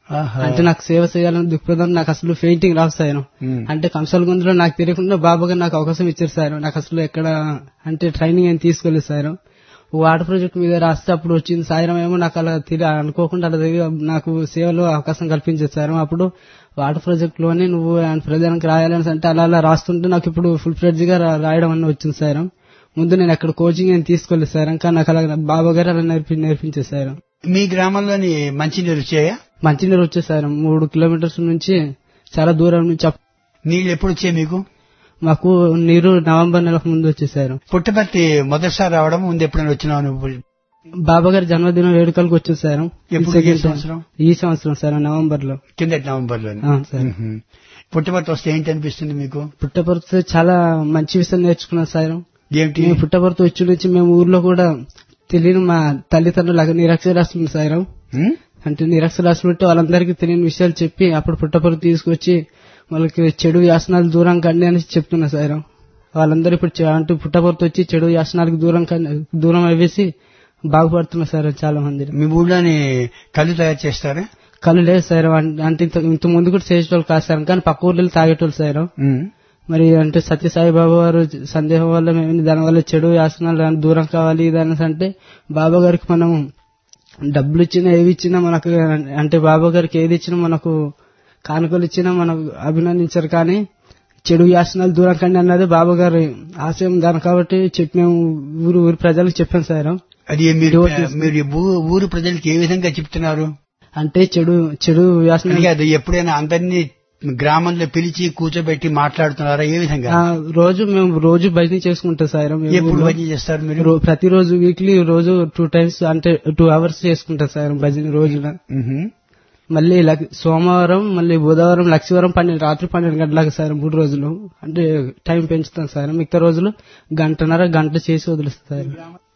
ఆహా. అంటే నాకు సేవ చేయాలని దృక్పథం నాకు అసలు పెయింటింగ్ రాదు సార్ ఉమ్. అంటే కంసల్ గుందులో నాకు తెలియకుండా బాబా గారు నాకు అవకాశం ఇచ్చారు సార్ నాకు అసలు ఎక్కడ అంటే ట్రైనింగ్ ఏం తీసుకోలేదు సార్ వాటర్ ప్రాజెక్ట్ మీద రాస్తే అప్పుడు వచ్చింది సాయంత్రం ఏమో నాకు అలా తిరిగి అనుకోకుండా అలా తిరిగి నాకు సేవలో అవకాశం కల్పించారు సార్ అప్పుడు వాటర్ ప్రాజెక్ట్ లోనే నువ్వు ప్రధానికి రాయాలని అంటే అలా అలా రాస్తుంటే నాకు ఇప్పుడు ఫుల్ ఫ్లెడ్జ్ గా రా- రాయడం అన్న వచ్చింది సార్ ముందు నేను అక్కడ కోచింగ్ ఏం తీసుకోలేదు సార్ ఇంకా నాకు అలా బాబా గారు అలా నేర్పి నేర్పించారు సార్ మీ గ్రామంలోని మంచినీరు వచ్చాయా మంచినీరు వచ్చేది సార్ మూడు కిలోమీటర్స్ నుంచి చాలా దూరం నుంచి అప్- నీళ్లు ఎప్పుడు వచ్చాయి మీకు మాకు నీరు నవంబర్ నెలకు ముందు వచ్చేసారు పుట్టపర్తి మొదటిసారి రావడం ముందు ఎప్పుడైనా వచ్చినావు నువ్వు బాబా గారి జన్మదినం వేడుకలకు వచ్చింది సార్ ఎప్పుడు? ఏ సంవత్సరం? ఈ సంవత్సరం సార్ నవంబర్ లో కిందటి నవంబర్ లో ఆ, సార్. పుట్టపర్తి వస్తే ఏంటి అనిపిస్తుంది మీకు పుట్టపర్తి చాలా మంచి విషయం నేర్చుకున్నాం సార్ ఏమిటి మేము పుట్టపర్తి వచ్చి నుంచి మేము ఊర్లో కూడా తెలియని మా తల్లిదండ్రులు నిరక్షరాస్తులు సార్ ఉమ్? అంటే నిరక్షరాస్తులు ఉంటే వాళ్ళందరికీ తెలియని విషయాలు చెప్పి అప్పుడు పుట్టపర్తి తీసుకొచ్చి వాళ్ళకి చెడు వ్యాసనాలు దూరం కండి అని చెప్తున్నా సార్ వాళ్ళందరూ ఇప్పుడు చె- అంటే పుట్టపర్తి వచ్చి చెడు వ్యాసనాలకు దూరం కండి- దూరం అవ్వేసి బాగుపడుతున్నారు సార్ చాలా మంది మీ ఊళ్ళోని కళ్ళు తయారు చేస్తారా కళ్ళు లేదు సార్ అన్- అంటే ఇంత ఇంత ముందు కూడా చేసేటోళ్ళు కాదు సార్ కానీ పక్క ఊర్లో తాగేటోళ్ళు సార్ ఉమ్. మరి అంటే సత్యసాయి బాబా వారు సందేహం వల్ల మేము దాని వల్ల చెడు వ్యాసనాలు దూరం కావాలి ఇది అనేసి అంటే బాబా గారికి మనం డబ్బులు ఇచ్చినా ఏవి ఇచ్చినా మనకు అంటే బాబా గారికి ఏది ఇచ్చినా మనకు కానుకలు ఇచ్చినా మనకు అభినందించారు కానీ చెడు వ్యాసనాలు దూరం కండి అన్నది బాబా గారి ఆశయం దాని కాబట్టి చెప్పి మేము ఊరు ఊరి ప్రజలకు చెప్పాం సార్ అది మీరు మీరు ఈ ఊ- ఊరు ప్రజలకి ఏ విధంగా చెప్తున్నారు అంటే చెడు చెడు వ్యాసనాలు అంటే అది ఎప్పుడైనా అందరినీ గ్రామంలో పిలిచి కూర్చోబెట్టి మాట్లాడుతున్నారా ఏ విధంగా ఆ, రోజు మేము రోజు భజన చేసుకుంటాం సార్ మేము ఎప్పుడు ఊర్లో. భజన చేస్తారు మీరు రో- ప్రతిరోజు వీక్లీ రోజు టూ టైమ్స్ అంటే టూ అవర్స్ చేసుకుంటా సార్ భజన రోజున ఉహు. మళ్ళీ లక్- సోమవారం మళ్ళీ బుధవారం లక్ష్మీవారం పన్నెండు రాత్రి పన్నెండు గంటలకు సార్ మూడు రోజులు అంటే టైం పెంచుతాం సార్ మిగతా రోజులు గంటన్నర గంట చేసి వదిలేస్తాం సార్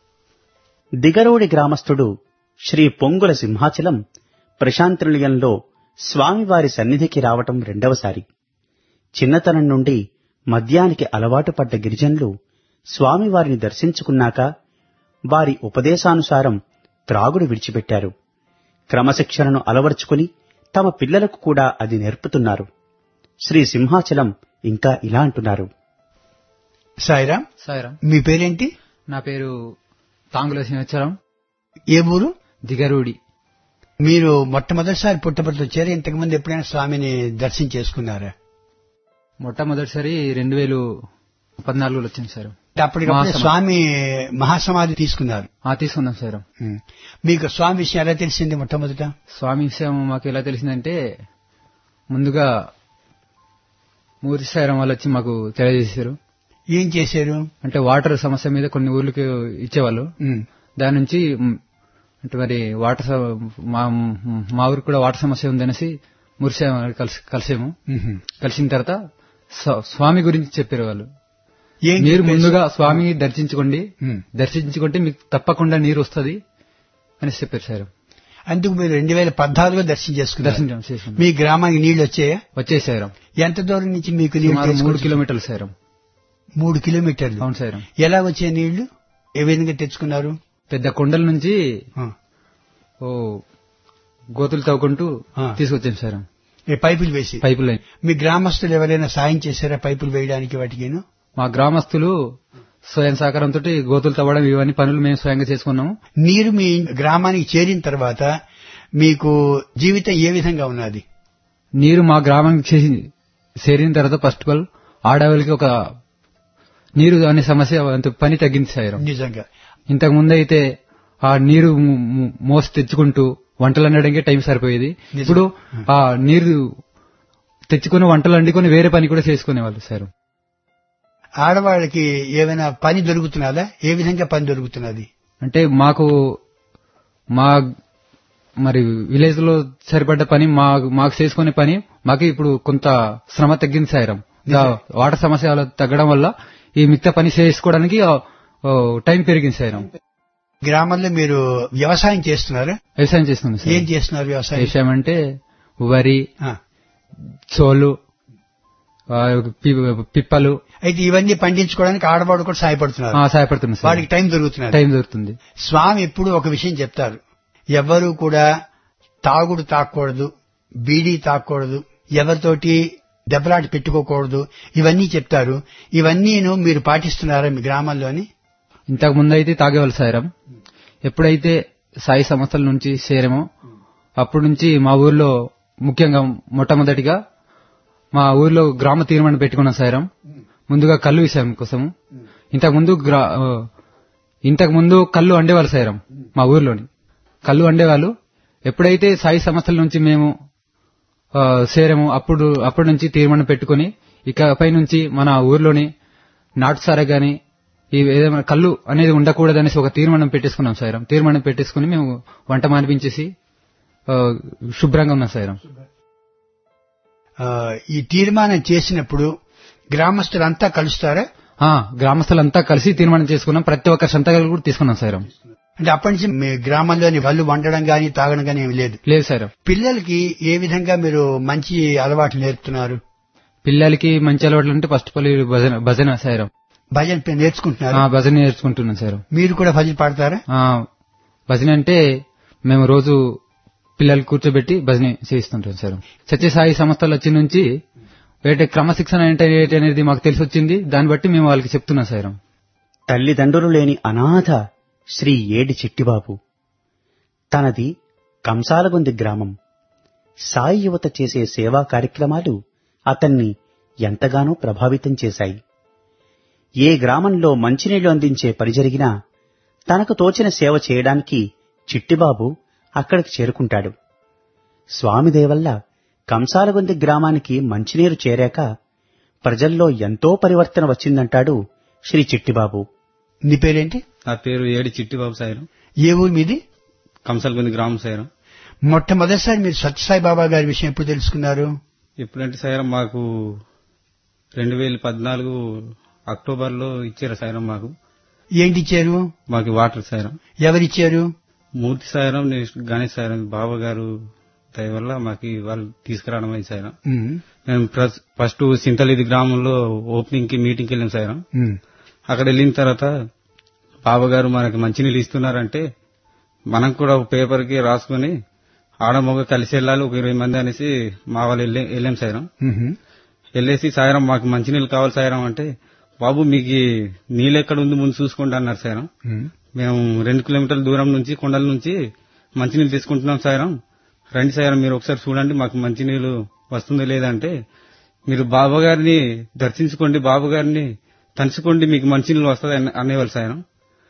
దిగరోడి గ్రామస్థుడు శ్రీ పొంగుల సింహాచలం ప్రశాంత నిలయంలో స్వామివారి సన్నిధికి రావటం రెండవసారి చిన్నతనం నుండి మద్యానికి అలవాటు పడ్డ గిరిజనులు స్వామివారిని దర్శించుకున్నాక వారి ఉపదేశానుసారం త్రాగుడు విడిచిపెట్టారు క్రమశిక్షణను అలవర్చుకుని తమ పిల్లలకు కూడా అది నేర్పుతున్నారు శ్రీ సింహాచలం ఇంకా ఇలా అంటున్నారు సాయిరామ్ సాయిరాం మీ పేరేంటి నా పేరు తాంగుల సంవత్సరం ఏ ఊరు దిగరూడి మీరు మొట్టమొదటిసారి పుట్టపర్తి వచ్చారు ఇంతకు ముందు ఎప్పుడైనా స్వామిని దర్శనం చేసుకున్నారా మొట్టమొదటిసారి రెండు వేలు పద్నాలుగులో వచ్చింది సార్ అప్పటికప్పుడు మహాసమాధి. స్వామి మహాసమాధి తీసుకున్నారు ఆ తీసుకున్నాం సార్ ఉం. మీకు స్వామి విషయం ఎలా తెలిసింది మొట్టమొదట స్వామి విషయం మాకు ఎలా తెలిసిందంటే ముందుగా మూర్తి సాయిరం వాళ్ళు వచ్చి మాకు తెలియజేశారు ఏం చేశారు అంటే వాటర్ సమస్య మీద కొన్ని ఊర్లకు ఇచ్చేవాళ్ళు ఉం. దాని నుంచి మ్, అంటే మరి వాటర్ స- మా మా ఊరికి కూడా వాటర్ సమస్య ఉందనేసి మురిసా కలిసి కలిసాము ఉహు. కలిసిన తర్వాత స్వ- స్వామి గురించి చెప్పారు వాళ్ళు ఏం మీరు చెప్పేసి- ముందుగా స్వామి దర్శించుకోండి ఉం. దర్శించుకుంటే మీకు తప్పకుండా నీరు వస్తుంది అని చెప్పారు సార్ అందుకు మీరు రెండు వేల పద్నాలుగులో దర్శనం చేసుకున్నారు దర్శనం చేసాం మీ గ్రామానికి నీళ్లు వచ్చాయా వచ్చేసారు ఎంత దూరం నుంచి మీకు నీళ్లు సుమారు మూడు తెచ్చుకొచ్చి- కిలోమీటర్లు సార్ మూడు కిలోమీటర్లు అవును సార్ ఎలా వచ్చే నీళ్లు ఏ విధంగా తెచ్చుకున్నారు పెద్ద కొండల నుంచి ఆ. ఓ గోతులు తవ్వుకుంటూ ఆ. తీసుకొచ్చాం సార్ ఏ పైపులు వేసి పైపు లైన్ మీ గ్రామస్తులు ఎవరైనా సాయం చేశారా పైపులు వేయడానికి వాటికిను మా గ్రామస్తులు స్వయం సహకారంతో గోతులు తవ్వడం ఇవన్నీ పనులు మేము స్వయంగా చేసుకున్నాము నీరు మీ గ్రామానికి చేరిన తర్వాత మీకు జీవితం ఏ విధంగా ఉన్నది నీరు మా గ్రామానికి చేసి- చేరిన తర్వాత ఫస్ట్ ఆఫ్ ఆల్ ఆడవాళ్ళకి ఒక నీరు అనే సమస్య అంత పని తగ్గింది సార్ నిజంగా ఇంతకు ముందు అయితే ఆ నీరు ము- ము- మోసి తెచ్చుకుంటూ వంటలు వండడానికి టైం సరిపోయేది ఇప్పుడు ఆ నీరు తెచ్చుకుని వంటలు వండుకొని వేరే పని కూడా చేసుకునేవాళ్ళు సార్ ఆడవాళ్ళకి ఏమైనా పని దొరుకుతున్నదా ఏ విధంగా పని దొరుకుతున్నది అంటే మాకు మా మరి విలేజ్ లో సరిపడ్డ పని మా మాకు చేసుకునే పని మాకు ఇప్పుడు కొంత శ్రమ తగ్గింది సాయిరం వాటర్ సమస్య తగ్గడం వల్ల ఈ మిగతా పని చేసుకోవడానికి ఆ, ఓ, టైం పెరిగింది సాయిరం గ్రామంలో మీరు వ్యవసాయం చేస్తున్నారా వ్యవసాయం చేస్తుంది ఏం సార్ చేస్తున్నారు వ్యవసాయం వ్యవసాయం అంటే వరి ఆ. చోలు ఆ, పి- పిప్పలు అయితే ఇవన్నీ పండించుకోవడానికి ఆడవాడు కూడా సహాయపడుతున్నారు ఆ, సహాయపడుతుంది సార్ వాడికి టైం దొరుకుతున్నది టైం దొరుకుతుంది స్వామి ఎప్పుడు ఒక విషయం చెప్తారు ఎవ్వరూ కూడా తాగుడు తాగకూడదు బీడీ తాకూడదు ఎవరితోటి దెబ్బలాట పెట్టుకోకూడదు ఇవన్నీ చెప్తారు ఇవన్నీను మీరు పాటిస్తున్నారా మీ గ్రామంలోని ఇంతకు ముందు అయితే తాగేవాళ్ళు సాయిరం ఎప్పుడైతే సాయి సంస్థల నుంచి చేరామో అప్పటి నుంచి మా ఊర్లో ముఖ్యంగా మొట్టమొదటిగా మా ఊర్లో గ్రామ తీర్మానం పెట్టుకున్నాం సాయిరం ముందుగా కళ్ళు విషయం కోసం ఇంతకు ముందు గ్రా- ఆ, ఇంతకు ముందు కళ్ళు వండేవాళ్ళు సాయిరం మా ఊర్లోని కళ్ళు వండేవాళ్ళు ఎప్పుడైతే సాయి సంస్థల నుంచి మేము ఆ, చేరామో అప్పుడు అప్పటి నుంచి తీర్మానం పెట్టుకుని ఇకపై నుంచి మన ఊర్లోని నాటు సారా గాని ఈ ఏదైనా కళ్ళు అనేది ఉండకూడదనేసి ఒక తీర్మానం పెట్టేసుకున్నాం సాయిరం తీర్మానం పెట్టేసుకుని మేము వంట మానిపించేసి ఆ, శుభ్రంగా ఉన్నాం సాయిరం ఆ, ఈ తీర్మానం చేసినప్పుడు గ్రామస్తులంతా కలుస్తారా ఆ, గ్రామస్తులంతా కలిసి తీర్మానం చేసుకున్నాం ప్రతి ఒక్క సంతకాలు కూడా తీసుకున్నాం సాయిరం అంటే అప్పటి నుంచి మీ గ్రామంలోని కళ్ళు వండడం గాని తాగడం గాని ఏమి లేదు లేదు సాయిరం పిల్లలకి ఏ విధంగా మీరు మంచి అలవాట్లు నేర్పుతున్నారు పిల్లలకి మంచి అలవాట్లు అంటే ఫస్ట్ పల్లి భజన భజన సాయిరం భజన పే- నేర్చుకుంటున్నారు ఆ, భజన నేర్చుకుంటున్నాం సాయిరం మీరు కూడా భజన పాడతారా ఆ, భజన అంటే మేము రోజు పిల్లలు కూర్చోబెట్టి భజన చేయిస్తుంటాం సార్ సత్యసాయి సంస్థలు వచ్చి నుంచి వేట క్రమశిక్షణ ఏంటి ఏంటి అనేది మాకు తెలిసి వచ్చింది దాన్ని బట్టి మేము వాళ్ళకి చెప్తున్నాం సార్ తల్లిదండ్రులు లేని అనాథ శ్రీ ఏడి చిట్టిబాబు తనది కంసాలగొంది గ్రామం సాయి యువత చేసే సేవా కార్యక్రమాలు అతన్ని ఎంతగానో ప్రభావితం చేశాయి ఏ గ్రామంలో మంచినీళ్లు అందించే పని జరిగినా తనకు తోచిన సేవ చేయడానికి చిట్టిబాబు అక్కడికి చేరుకుంటాడు స్వామి దయవల్ల కంసాలగొంది గ్రామానికి మంచినీరు చేరాక ప్రజల్లో ఎంతో పరివర్తన వచ్చిందంటాడు శ్రీ చిట్టిబాబు నీ పేరేంటి నా పేరు ఏడి చిట్టిబాబు సాయిరం ఏ ఊరు మీది కంసల్గొంది గ్రామం సాయిరం మొట్టమొదటిసారి మీరు సత్యసాయి బాబా గారి విషయం ఎప్పుడు తెలుసుకున్నారు ఎప్పుడంటే సాయిరం మాకు రెండు వేల పద్నాలుగు అక్టోబర్ లో ఇచ్చారు సాయిరం మాకు ఏంటి ఇచ్చారు మాకు వాటర్ సాయిరం ఎవరిచ్చారు మూర్తి సాయిరం నెక్స్ట్ గణేష్ సాయిరం బాబా గారు దయ వల్ల మాకు వాళ్ళు తీసుకురావడం అయింది సాయిరం ఉమ్, మేము ప్రస్- ఫస్ట్ సింతలిది గ్రామంలో ఓపెనింగ్ కి మీటింగ్ కి వెళ్ళాం సాయిరం ఉమ్, అక్కడ వెళ్ళిన తర్వాత బాబా గారు మనకి మంచినీళ్ళు ఇస్తున్నారంటే మనం కూడా ఒక పేపర్ కి రాసుకుని ఆడమొగ కలిసి వెళ్ళాలి ఒక ఇరవై మంది అనేసి మా వాళ్ళు వెళ్ళే- వెళ్ళాం సాయిరం ఉమ్, వెళ్ళేసి సాయిరం మాకు మంచినీళ్ళు కావాలి సాయిరం అంటే బాబు మీకు ఈ నీళ్ళు ఎక్కడ ఉంది ముందు చూసుకోండి అన్నారు సాయిరం ఉమ్. మేము రెండు కిలోమీటర్ల దూరం నుంచి కొండల నుంచి మంచినీళ్ళు తీసుకుంటున్నాం సాయిరం రండి సాయిరం మీరు ఒకసారి చూడండి మాకు మంచినీళ్ళు వస్తుందో లేదంటే మీరు బాబా గారిని దర్శించుకోండి బాబా గారిని తలుచుకోండి మీకు మంచినీళ్ళు వస్తుంది అనే- అనేవాళ్ళు సాయిరం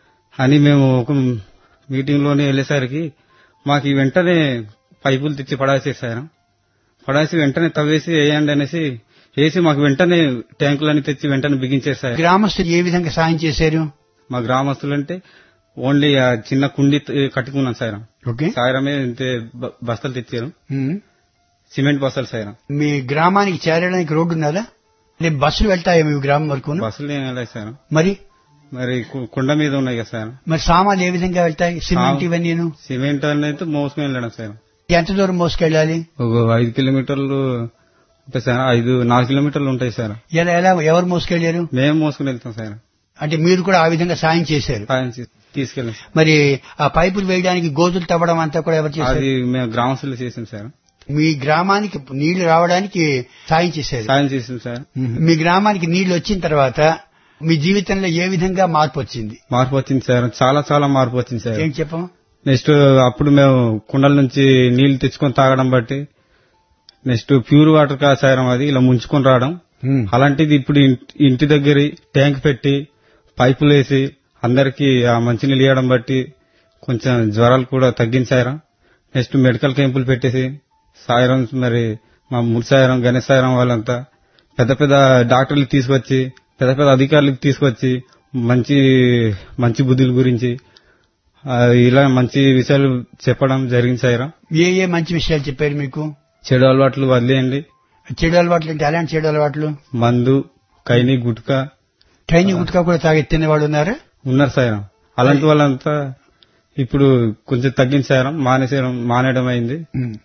అని మేము ఒక మీటింగ్ లోనే వెళ్ళేసరికి మాకు ఈ వెంటనే పైపులు తెచ్చి పడాసేసారు సాయిరం పడాసి వెంటనే తవ్వేసి వేయండి అనేసి వేసి మాకు వెంటనే ట్యాంకులన్నీ తెచ్చి వెంటనే బిగించారు సార్ గ్రామస్తులు ఏ విధంగా సాయం చేశారు మా గ్రామస్తులంటే ఓన్లీ ఆ చిన్న కుండి త- కట్టుకున్నాం సాయిరం ఓకే సాయిరమే ఇంతే బ- బస్తాలు తెచ్చారు ఉమ్. సిమెంట్ బస్తాలు సాయిరం మీ గ్రామానికి చేరడానికి రోడ్డు ఉన్నదా అంటే బస్సులు వెళ్తాయా మీ గ్రామం వరకు బస్సులు ఏం వెళ్ళాయి సార్ మరి మరి కు- కుండ మీద ఉన్నాయి కదా సార్ మరి సామాన్లు ఏ విధంగా వెళ్తాయి సిమెంట్ సామ- ఇవన్నీ సిమెంట్ అనేది మోసుకుని వెళ్ళడం సార్ ఎంత దూరం మోసుకెళ్ళాలి ఒక ఐదు కిలోమీటర్లు ఉంటాయి సార్ ఐదు నాలుగు కిలోమీటర్లు ఉంటాయి సార్ ఎలా ఎలా ఎవరు మోసుకెళ్లారు మేము మోసుకుని వెళ్తాం సార్ అంటే మీరు కూడా ఆ విధంగా సాయం చేశారు సాయం చేసి తీసుకెళ్ళాం సార్. మరి ఆ పైపులు వేయడానికి గోతులు తవ్వడం అంతా కూడా ఎవరు చేశారు అది మేము గ్రామస్తులు చేసాం సార్ మీ గ్రామానికి నీళ్లు రావడానికి సాయం చేశారు సాయం చేసాం సార్ మీ గ్రామానికి నీళ్లు వచ్చిన తర్వాత మీ జీవితంలో ఏ విధంగా మార్పు వచ్చింది మార్పు వచ్చింది సార్ చాలా చాలా మార్పు వచ్చింది సార్ ఏం చెప్పము నెక్స్ట్ అప్పుడు మేము కుండల నుంచి నీళ్లు తెచ్చుకొని తాగడం బట్టి నెక్స్ట్ ప్యూర్ వాటర్ కాసారం అది ఇలా ముంచుకొని రావడం అలాంటిది ఇప్పుడు ఇంటి- ఇంటి దగ్గర ట్యాంక్ పెట్టి పైపులు వేసి అందరికి ఆ మంచినీళ్ళు ఇవ్వడం బట్టి కొంచెం జ్వరాలు కూడా తగ్గించారు నెక్స్ట్ మెడికల్ క్యాంపులు పెట్టేసి సాయిరం మరి మా మూడు సాయిరం గణేష్ సాయిరం వాళ్ళంతా పెద్ద పెద్ద డాక్టర్లు తీసుకొచ్చి పెద్ద పెద్ద అధికారులకు తీసుకొచ్చి మంచి మంచి బుద్ధుల గురించి ఆ, ఇలా మంచి విషయాలు చెప్పడం జరిగింది సాయిరం ఏ ఏ మంచి విషయాలు చెప్పారు మీకు చెడు అలవాట్లు వదిలేయండి చెడు అలవాట్లు అంటే ఎలాంటి చెడు అలవాట్లు మందు కైని గుట్కా ట్రైనింగ్ గుట్కా కూడా తాగి తినేవాళ్ళు ఉన్నారా ఉన్నారు సాయిరం అలాంటి వాళ్ళంతా ఇప్పుడు కొంచెం తగ్గించారం మానేసేయడం మానేయడం అయింది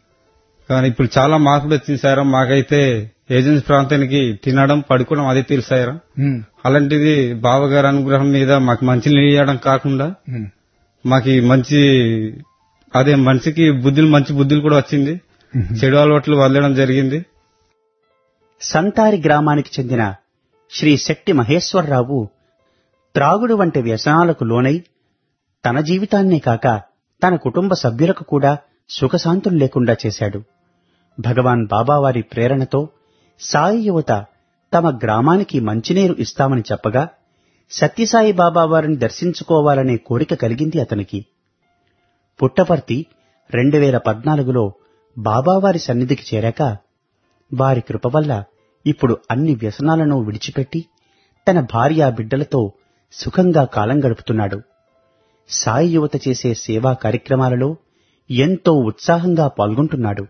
కానీ ఇప్పుడు చాలా మార్పులు వచ్చింది సాయిరం మాకైతే ఏజెన్సీ ప్రాంతానికి తినడం పడుకోవడం అదే తెలుసు సాయిరం అలాంటిది బావగారి అనుగ్రహం మీద మాకు మంచి ఇవ్వడం కాకుండా మాకు ఈ మంచి అదే మనిషికి బుద్ధులు మంచి బుద్ధులు కూడా వచ్చింది చెడు అలవాట్లు వదలడం జరిగింది సంతారి గ్రామానికి చెందిన శ్రీ శెట్టి మహేశ్వరరావు త్రాగుడు వంటి వ్యసనాలకు లోనై తన జీవితాన్నే కాక తన కుటుంబ సభ్యులకు కూడా సుఖశాంతులు లేకుండా చేశాడు భగవాన్ బాబావారి ప్రేరణతో సాయి యువత తమ గ్రామానికి మంచినీరు ఇస్తామని చెప్పగా సత్యసాయి బాబా వారిని దర్శించుకోవాలనే కోరిక కలిగింది అతనికి పుట్టపర్తి రెండు వేల పద్నాలుగులో బాబావారి సన్నిధికి చేరాక వారి కృప వల్ల ఇప్పుడు అన్ని వ్యసనాలను విడిచిపెట్టి తన భార్యా బిడ్డలతో సుఖంగా కాలం గడుపుతున్నాడు సాయి యువత చేసే సేవా కార్యక్రమాలలో ఎంతో ఉత్సాహంగా పాల్గొంటున్నాడు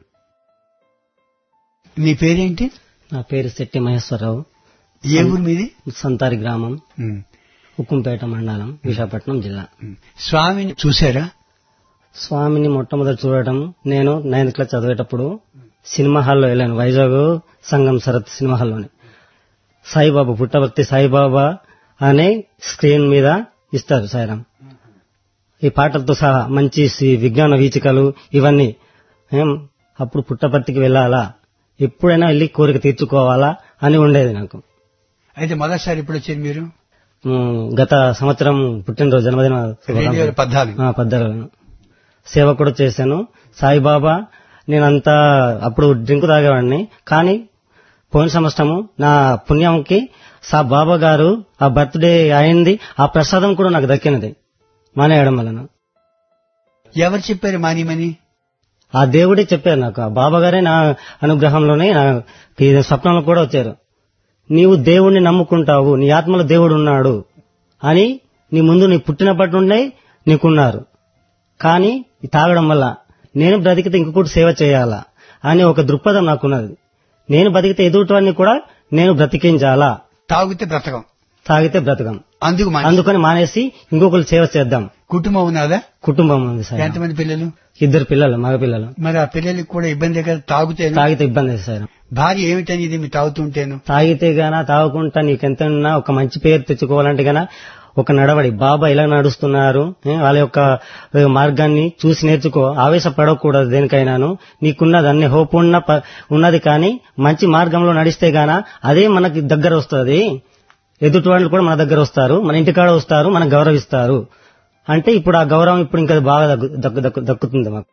నీ పేరేంటి నా పేరు శెట్టి మహేశ్వరరావు ఏ ఊరు మీది సంతారి గ్రామం ఉమ్. ఉక్కుంపేట మండలం విశాఖపట్నం జిల్లా స్వామిని చూసారా స్వామిని మొట్టమొదటి చూడటం నేను నైన్త్ క్లాస్ చదివేటప్పుడు సినిమా హాల్లో వెళ్ళాను వైజాగ్ సంగం సరత్ సినిమా హాల్లోని సాయిబాబా పుట్టవర్తి సాయిబాబా అనే స్క్రీన్ మీద ఇస్తారు సాయిరాం ఈ పాటలతో సహా మంచి సి- విజ్ఞాన వీచికలు ఇవన్నీ ఏం అప్పుడు పుట్టపర్తికి వెళ్ళాలా ఎప్పుడైనా వెళ్ళి కోరిక తీర్చుకోవాలా అని ఉండేది నాకు అయితే మొదటిసారి ఇప్పుడు వచ్చారు మీరు ఉమ్, గత సంవత్సరం పుట్టినరోజు జన్మదిన రెండు వేల పద్నాలుగు ఆ, పద్నాలుగు సేవ కూడా చేశాను సాయిబాబా నేనంతా అప్పుడు డ్రింక్ తాగేవాడిని కానీ పోయిన సంవత్సరము నా పుణ్యంకి సా బాబా గారు ఆ బర్త్డే అయింది ఆ ప్రసాదం కూడా నాకు దక్కినది మానేయడం వలన ఎవరు చెప్పారు మానిమని ఆ దేవుడే చెప్పారు నాకు ఆ బాబా గారే నా అనుగ్రహంలోనే నా ఈ స్వప్నంలో కూడా వచ్చారు నీవు దేవుణ్ణి నమ్ముకుంటావు నీ ఆత్మలో దేవుడు ఉన్నాడు అని నీ ముందు నీ పుట్టినప్పటి నుండే నీకున్నారు కానీ ఈ తాగడం వల్ల నేను బ్రతికితే ఇంకొకటి సేవ చేయాలా అని ఒక దృక్పథం నాకున్నది నేను బతికితే ఎదుటివాడిని కూడా నేను బ్రతికించాలా తాగితే బ్రతకం తాగితే బ్రతకం అందుకు మాని- అందుకని మానేసి ఇంకొకరు సేవ చేద్దాం కుటుంబం ఉన్నదా కుటుంబం ఉంది సార్ ఎంతమంది పిల్లలు ఇద్దరు పిల్లలు మగ పిల్లలు మరి ఆ పిల్లలకి కూడా ఇబ్బంది కదా తాగుతే తాగితే ఇబ్బంది సార్ భార్య ఏమిటని ఇది మీరు తాగుతుంటేను తాగితే గానా తాగకుండా నీకెంత ఉన్నా ఒక మంచి పేరు తెచ్చుకోవాలంటే గానా ఒక నడవడి బాబా ఎలా నడుస్తున్నారు ఏ, వాళ్ళ యొక్క ఏ, మార్గాన్ని చూసి నేర్చుకో ఆవేశపడకూడదు దేనికైనాను నీకున్నది అన్ని హోప్ ఉన్న ప- ఉన్నది కానీ మంచి మార్గంలో నడిస్తే గానా అదే మనకి దగ్గర వస్తుంది ఎదుటి వాళ్ళు కూడా మన దగ్గర వస్తారు మన ఇంటికాడ వస్తారు మనకు గౌరవిస్తారు అంటే ఇప్పుడు ఆ గౌరవం ఇప్పుడు ఇంకా బాగా దక్కు- దక్కు- దక్కు- దక్కుతుంది మాకు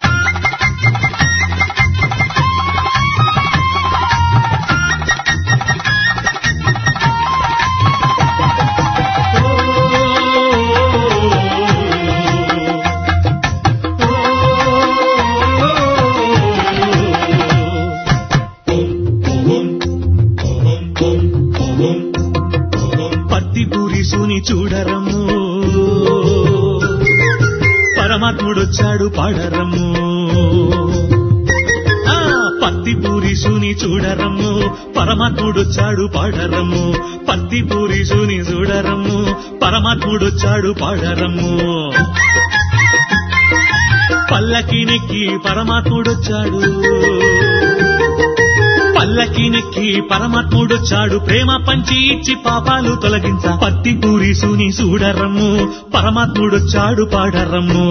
పత్తి పూరిసుని చూడరము పరమాత్ముడొచ్చాడు పాడరము ఆ, పత్తి పూరిసుని చూడరము పరమాత్ముడొచ్చాడు పాడరము పత్తి పూరిసుని చూడరము పరమాత్ముడొచ్చాడు పాడరము పల్లకి నెక్కి పరమాత్ముడొచ్చాడు పల్లకి నెక్కి పరమాత్ముడొచ్చాడు ప్రేమ పంచి ఇచ్చి పాపాలు తొలగించ పత్తి పూరి సుని చూడరమ్ము పరమాత్ముడొచ్చాడు పాడరమ్ము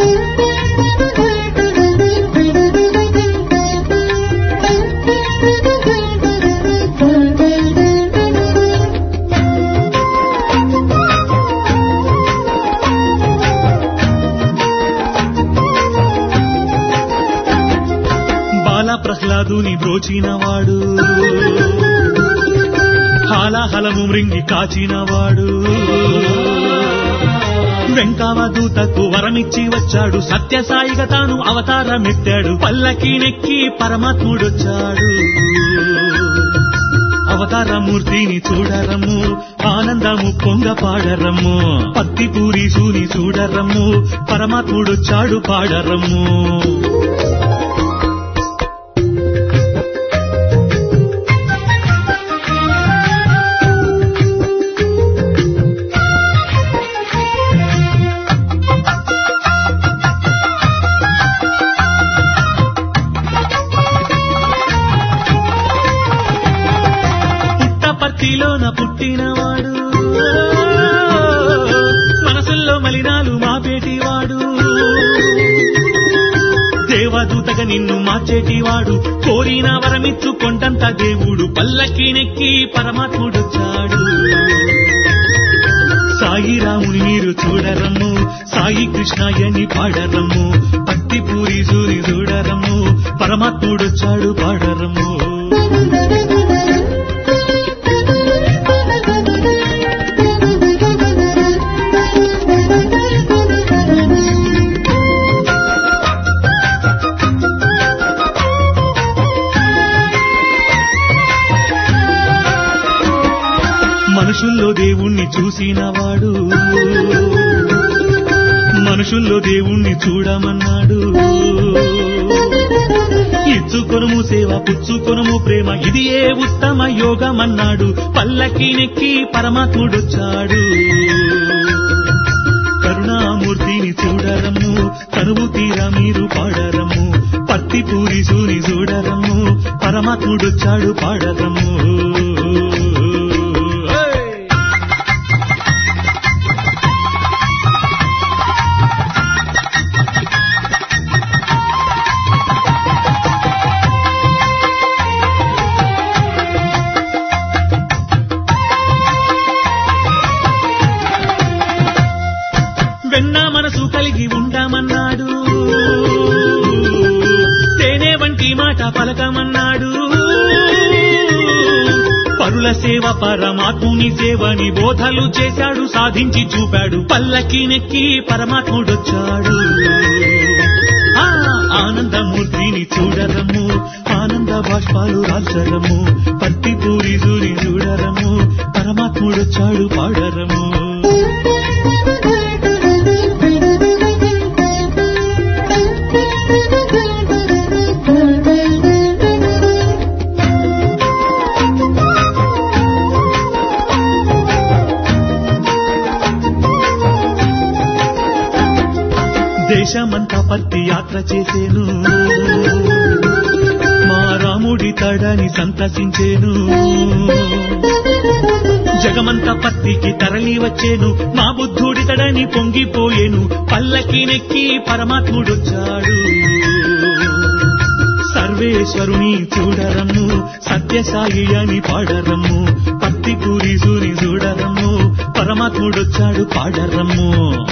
బాల ప్రహ్లాదుని బ్రోచినవాడు హాలాహలము మృంగి కాచినవాడు వెంకావదూతకు వరమిచ్చి వచ్చాడు సత్యసాయిగా తాను అవతారమెత్తాడు పల్లకి నెక్కి పరమాత్ముడొచ్చాడు అవతారమూర్తిని చూడరము ఆనందము పొంగ పాడరము పత్తి పూరి సూని చూడరము పరమాత్ముడొచ్చాడు పాడరము పుట్టపర్తిలోన పుట్టినవాడు మనసుల్లో మలినాలు మాపేటివాడు దేవదూత కోరగ నిన్ను మార్చేటివాడు కోరిన వరమిచ్చు కొండంత దేవుడు పల్లకి నెక్కి పరమాత్ముడొచ్చాడు సాయి రాముని మీరు చూడరమ్ము సాయి కృష్ణయ్యని పాడరమ్ము పత్తి పూరి సూరి చూడరమ్ము పరమాత్ముడొచ్చాడు పాడరమ్ము మనుషుల్లో దేవుణ్ణి చూసినవాడు మనుషుల్లో దేవుణ్ణి చూడమన్నాడు ఇచ్చుకొనుము సేవ పుచ్చుకొనుము ప్రేమ ఇది ఏ ఉత్తమ యోగమన్నాడు పల్లకి నెక్కి పరమాత్ముడొచ్చాడు కరుణామూర్తిని చూడరము కరువు తీరా మీరు పాడరము పత్తి పూరి సూరి చూడరము పరమాత్ముడొచ్చాడు పాడరము ఏయ్! వెన్న మనసు కలిగి ఉండమన్నాడు తేనె వంటి మాట పలకమన్నాడు పరుల సేవ పరమాత్ముని సేవని బోధలు చేశాడు సాధించి చూపాడు పల్లకి నెక్కి పరమాత్ముడొచ్చాడు ఆ ఆనందమూర్తిని చూడరము ఆనంద బాష్పాలు రాల్చరము పత్తి పూరి సూరి చూడరము పరమాత్ముడొచ్చాడు పాడరము దేశమంతా పత్తి యాత్ర చేసేను మా రాముడి తడని సంతసించేను జగమంతా పత్తికి తరలి వచ్చేను మా బుద్ధుడి తడని పొంగిపోయేను పల్లకి నెక్కి పరమాత్ముడొచ్చాడు సర్వేశ్వరుని చూడరము సత్యసాయి అని పాడరము పత్తి పూరి సూరి చూడరము పరమాత్ముడొచ్చాడు పాడరము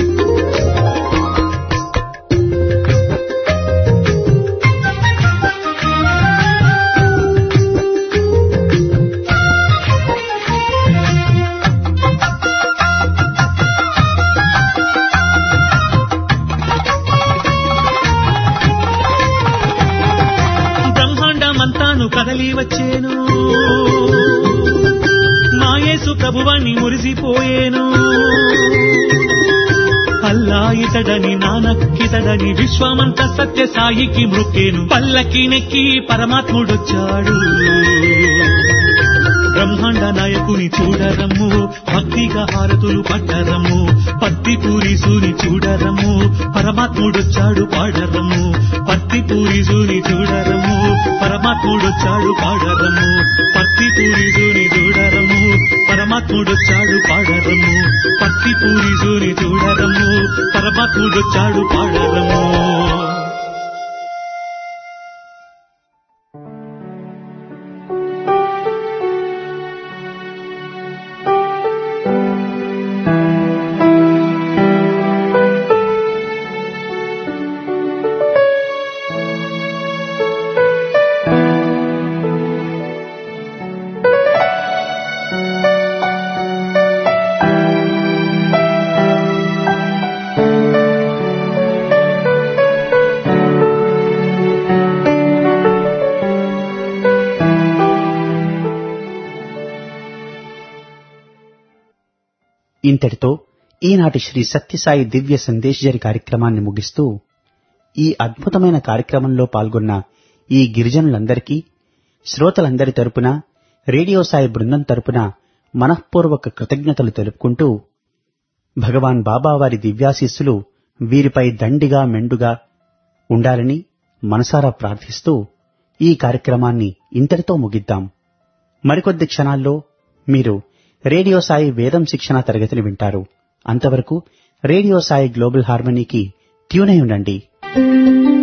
బ్రహ్మాండమంతాను కదలి వచ్చేను మాయేసు ప్రభువాన్ని మురిసిపోయేను అల్లా ఇతడని నానక్కితడని విశ్వమంత సత్య సాయికి మృక్కేను పల్లకి నెక్కి పరమాత్ముడొచ్చాడు బ్రహ్మాండ నాయకుని చూడరము భక్తిగా హారతులు పట్టరము పత్తి పూరి సూని చూడరము పరమాత్ముడొచ్చాడు పాడరము పత్తి పూరి సూని చూడరము పరమాత్ముడొచ్చాడు పాడరము పత్తి పూరి సూని చూడరము పరమాత్ముడొచ్చాడు పాడరము పత్తి పూరి సూని చూడరము పరమాత్ముడొచ్చాడు పాడరము ఇంతటితో ఈనాటి శ్రీ సత్యసాయి దివ్య సందేశజరి కార్యక్రమాన్ని ముగిస్తూ ఈ అద్భుతమైన కార్యక్రమంలో పాల్గొన్న ఈ గిరిజనులందరికీ శ్రోతలందరి తరపున రేడియో సాయి బృందం తరపున మనఃపూర్వక కృతజ్ఞతలు తెలుపుకుంటూ భగవాన్ బాబావారి దివ్యాశీస్సులు వీరిపై దండిగా మెండుగా ఉండాలని మనసారా ప్రార్థిస్తూ ఈ కార్యక్రమాన్ని ఇంతటితో ముగిద్దాం మరికొద్ది క్షణాల్లో మీరు రేడియో సాయి వేదం శిక్షణ తరగతిని వింటారు అంతవరకు రేడియో సాయి గ్లోబల్ హార్మనీకి ట్యూన్ అయి ఉండండి